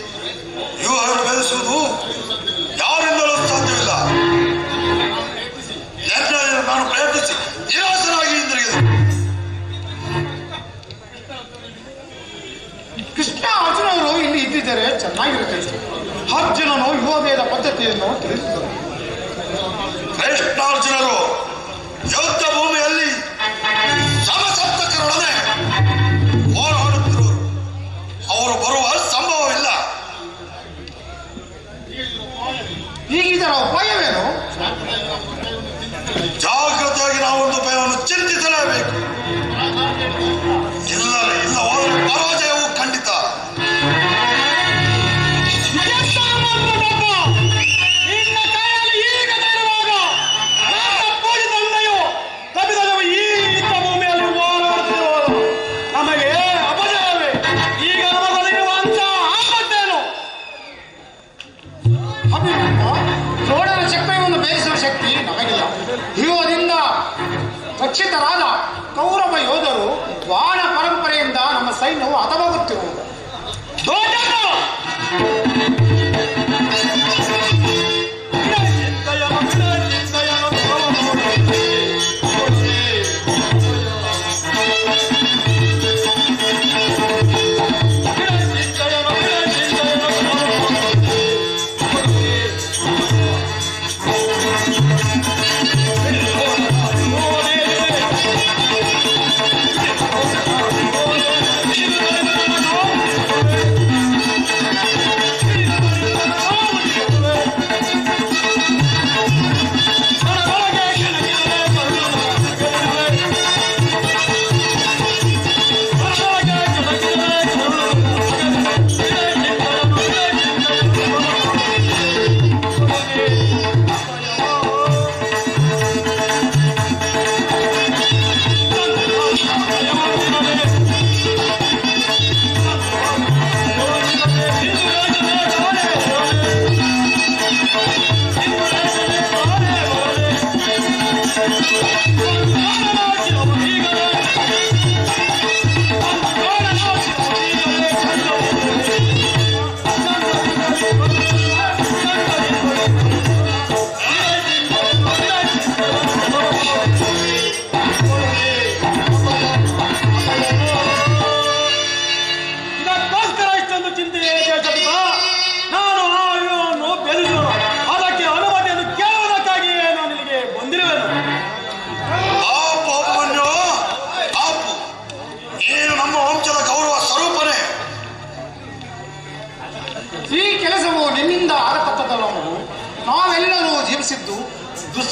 ವ್ಯೂಹ ಬೆಳೆಸುವುದು ಯಾರಿಂದಲೂ ಸಾಧ್ಯವಿಲ್ಲ ಯಜ್ಞ ನಾನು ಪ್ರಯತ್ನಿಸಿ ನಿರಾಸನಾಗಿ ಹಿಂದಿರುಗಿದೆ ಕೃಷ್ಣ ಅರ್ಜುನವರು ಇಲ್ಲಿ ಇದ್ದಿದ್ದರೆ ಚೆನ್ನಾಗಿರುತ್ತದೆ ಅರ್ಜುನನು ಯುವಭೇದ ಪದ್ಧತಿಯನ್ನು ತಿಳಿಸಿದರು ಕೃಷ್ಣಾರ್ಜುನರು ಯುದ್ಧ ಭೂಮಿಯಲ್ಲಿ ಸಮಸಪ್ತಕರೊಡನೆ ಹೋರಾಡುತ್ತಿರುವರು ಅವರು ಬರುವ ಸಂಭವವಿಲ್ಲ ಈಗ ಇದರ ಉಪಾಯವೇನು ಜಾಗ್ರತೆಯಾಗಿ ನಾವು ಒಂದು ಉಪಾಯವನ್ನು ಚಿಂತಿಸಲೇಬೇಕು ಇಲ್ಲ ಇಲ್ಲವಾದರೆ ಪರಾಜಯವು ಖಂಡಿತ ನಿನ್ನ ಕೈಯಲ್ಲಿ ಈಗ ತರುವಾಗ ನನ್ನ ಪೂಜೆ ತಂದೆಯು ತಪ್ಪಿದವು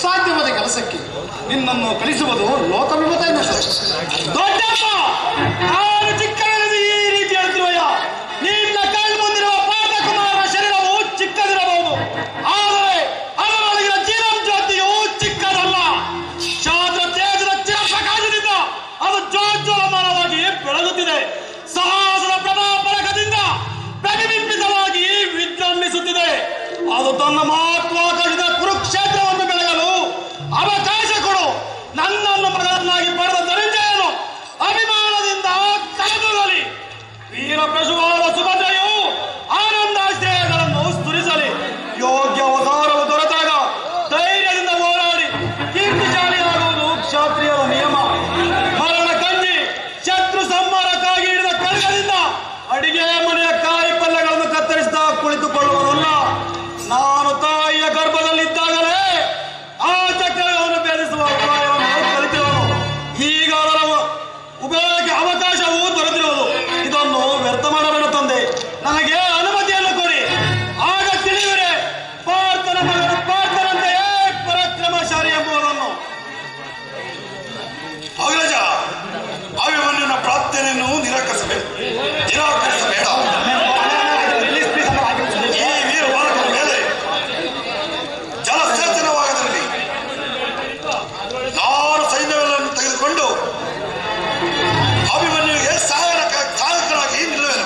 ದುಸ್ಸಾಧ್ಯವಾದ ಕೆಲಸಕ್ಕೆ ನಿನ್ನನ್ನು ಕಳಿಸುವುದು ಲೋಕವಿಮತ ದೊಡ್ಡಪ್ಪ ನಾನು ಚಿಕ್ಕವನಿಂದ ಈ ರೀತಿ ಹೇಳ್ತಿರುವಯ್ಯ ನಿನ್ನ ಕಣ್ಣು ಮುಂದಿರುವ ಪಾಠಕುಮಾರನ ಶರೀರವು ಚಿಕ್ಕದಿರಬಹುದು ಆದರೆ ಅದರೊಳಗಿನ ಜೀವನ ಜ್ಯೋತಿಯು ಚಿಕ್ಕದಲ್ಲ ಶಾದ್ರ ತೇಜದ ಚಿರಪ್ರಕಾಶದಿಂದ ಅದು ಜೋಜ್ವಲಮಾನವಾಗಿ ಬೆಳಗುತ್ತಿದೆ ಸಾಹಸದ ಪ್ರಭಾಪರಕದಿಂದ ಪ್ರತಿಬಿಂಬಿತವಾಗಿ ವಿಜೃಂಭಿಸುತ್ತಿದೆ ಅದು ತನ್ನ ಮಹತ್ವಾಕಾಶದ ಕುರುಕ್ಷೇತ್ರವನ್ನು ಬೆಳಗಲು ಅವಕಾಶ ಕೊಡು ನನ್ನನ್ನು ಮಗನನ್ನಾಗಿ ಪಡೆದ ಧನಂಜಯನು ಅಭಿಮಾನದಿಂದ ಕಳೆದುಗಲಿ ವೀರ ಪ್ರಶುಭಾವ ಸುಭದ್ರೆಯು ಆನಂದಾಶ್ರಯಗಳನ್ನು ಸ್ತುರಿಸಲಿ ಯೋಗ್ಯ ಅವತಾರವು ದೊರೆತಾಗ ಧೈರ್ಯದಿಂದ ಹೋರಾಡಿ ಕೀರ್ತಿಶಾಲಿಯಾಗುವುದು ಕ್ಷಾತ್ರಿಯರ ನಿಯಮ ಮರಣ ಕಂಜಿ ಶತ್ರು ಸಂಹಾರಕ್ಕಾಗಿ ಹಿಡಿದ ಕರ್ಗದಿಂದ ಅಡಿಗೆ ಮನೆಯ ಕಾಯಿ ಪಲ್ಯಗಳನ್ನು ಕತ್ತರಿಸ್ತಾ ಕುಳಿತುಕೊಳ್ಳುವುದಲ್ಲ ನಾನು ತಾಯಿಯ ಗರ್ಭದಲ್ಲಿದ್ದಾಗಲೇ ಆ ಚಕ್ರವನ್ನು ಭೇದಿಸುವ ಉಪಾಯವನ್ನು ಕಲಿತಿರುವನು ಈಗ ಅದರ ಉಪಯೋಗಕ್ಕೆ ಅವಕಾಶವೂ ದೊರೆತಿರುವುದು ಇದನ್ನು ವ್ಯರ್ಥ ಮಾಡಬೇಡ ತಂದೆ ನನಗೆ ಅನುಮತಿಯನ್ನು ಕೊಡಿ ಆಗ ತಿಳಿಯುವಿರೆ ಪಾರ್ಥನ ಮಗನು ಪಾರ್ಥನಂತೆಯೇ ಪರಾಕ್ರಮಶಾಲಿ ಎಂಬುದನ್ನು ಅಗ್ರಜ ಅಭಿಮನ್ಯುನ ಪ್ರಾರ್ಥನೆಯನ್ನು ನಿರಾಕರಿಸಬೇಕು ನಿರಾಕರಿಸಬೇಡ ಈ ವೀರ ಬಾಲಕನ ಮೇಲೆ ಜಲಸೇಚನವಾಗದಿರಲಿ ನಾನು ಸೈನ್ಯವನ್ನು ತೆಗೆದುಕೊಂಡು ಅಭಿಮನ್ಯುವಿಗೆ ಸಹಾಯಕ ಸಹಾಯಕರಾಗಿ ನಿಲ್ಲುವೆನು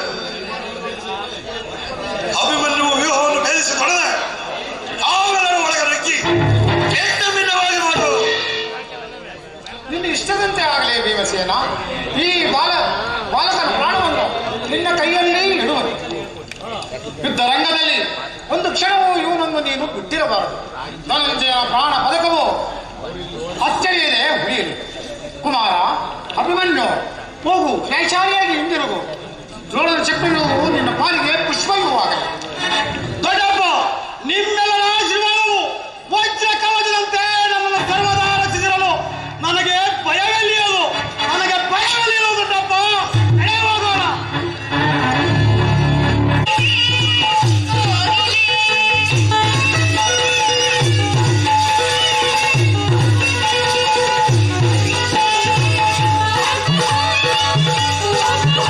ಅಭಿಮನ್ಯು ವ್ಯೂಹವನ್ನು ಭೇದಿಸಿಕೊಳ್ಳದೆ ನಾವೆಲ್ಲರೂ ಒಳಗೆ ನುಗ್ಗಿ ಕೆಟ್ಟ ಭಿನ್ನವಾಗಿ ಮಾಡುವುದು ನಿನ್ನ ಇಷ್ಟದಂತೆ ಆಗಲೇ ಭೀಮಸೇನ ಈ ಬಾಲ ಬಾಲಕನ ಪ್ರಾಣವನ್ನು ನಿನ್ನ ಕೈಯಲ್ಲಿ ಇಡುವುದು ಯುದ್ಧ ರಂಗದಲ್ಲಿ ಒಂದು ಕ್ಷಣವೂ ಇವನನ್ನು ನೀನು ಬಿಟ್ಟಿರಬಾರದು ಧನಂಜಯನ ಪ್ರಾಣ ಪದಕವು ಅಚ್ಚರಿಯದೆ ಉಳಿಯಲಿ ಕುಮಾರ ಅಭಿಮನ್ಯು ಹೋಗು ನ್ಯಾಯಶಾಲಿಯಾಗಿ ಹಿಂದಿರುಗು ದ್ರೋಣದ ಚಕ್ರವು ನಿನ್ನ ಪಾಲಿಗೆ ಪುಷ್ಪಯುವಾಗಲಿ ದೊಡ್ಡಪ್ಪ ನಿಮ್ಮೆಲ್ಲರ ಆಶೀರ್ವಾದವು ವಜ್ರ ಕವಚದಂತೆ ನನ್ನನ್ನು ಸರ್ವದಾ ರಕ್ಷಿಸಿರಲು ನನಗೆ ಭಯವೆಲ್ಲಿಯೋದು ನನಗೆ ಭಯವೆಲ್ಲಿಯೋದು ದೊಡ್ಡಪ್ಪ ನಡೆ ಹೋಗೋಣ Thank you.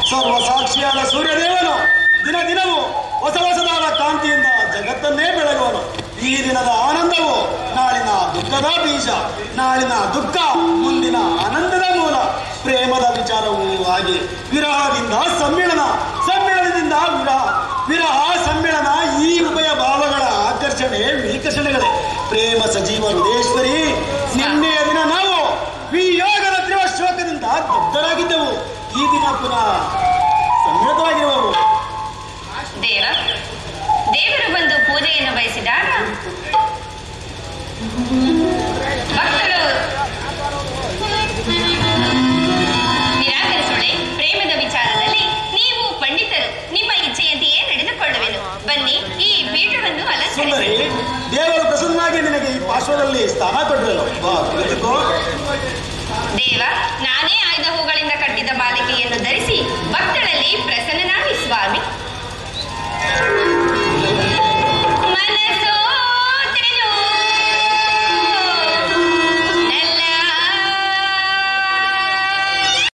ಸರ್ವ ಸಾಕ್ಷಿಯಾದ ಸೂರ್ಯದೇವನು ದಿನ ದಿನವೂ ಹೊಸ ಹೊಸದಾದ ಕಾಂತಿಯಿಂದ ಜಗತ್ತನ್ನೇ ಬೆಳಗುವನು ಈ ದಿನದ ಆನಂದವು ನಾಳಿನ ದುಃಖದ ಬೀಜ ನಾಳಿನ ದುಃಖ ಮುಂದಿನ ಆನಂದದ ಮೂಲ ಪ್ರೇಮದ ವಿಚಾರವೂ ಹಾಗೆ ವಿರಹದಿಂದ ಸಮ್ಮಿಳನ ಸಮ್ಮಿಳನದಿಂದ ವಿರಹ ವಿರಹ ಸಮ್ಮಿಳನ ಈ ಉಭಯ ಭಾವಗಳ ಆಕರ್ಷಣೆ ವಿಕರ್ಷಣೆಗಳೇ ಪ್ರೇಮ ಸಜೀವ ಹೃದಯೇಶ್ವರಿ ನಿನ್ನೆಯ ದಿನ ನಾವು ವಿಯೋಗದ ತೀವ್ರ ಶೋಕದಿಂದ ದಗ್ಧರಾಗಿದ್ದೆವು ಈ ದಿನ ಪುನಃ ಸಮ್ಮಿಳಿತವಾಗಿರುವವು ದೇವ ದೇವರು ಬಂದು ಪೂಜೆಯನ್ನು ಬಯಸಿದಾಗ ಭಕ್ತರು ನಿರಾಕರಿಸೋಳೆ ಪ್ರೇಮದ ವಿಚಾರದಲ್ಲಿ ನೀವು ಪಂಡಿತರು ನಿಮ್ಮ ಇಚ್ಛೆಯಂತೆಯೇ ನಡೆದುಕೊಳ್ಳುವೆನು ಬನ್ನಿ ಈ ಪೀಠವನ್ನು ಸುಂದರಿ ಅಲಂಕರಿಸಿ ದೇವರು ಪ್ರಸನ್ನವಾಗಿ ನಿನಗೆ ಈ ಪಾರ್ಶ್ವದಲ್ಲಿ ಸ್ಥಾನ ಕೊಟ್ಟರು ಬಾ ಕುಳಿತುಕೋ. ದೇವ ನಾನೇ ಆಯ್ದ ಹೂಗಳಿಂದ ಕಟ್ಟಿದ ಬಾಲಿಕೆಯನ್ನು ಧರಿಸಿ ಭಕ್ತರಲ್ಲಿ ಪ್ರಸನ್ನನಾಗಿ ಸ್ವಾಮಿ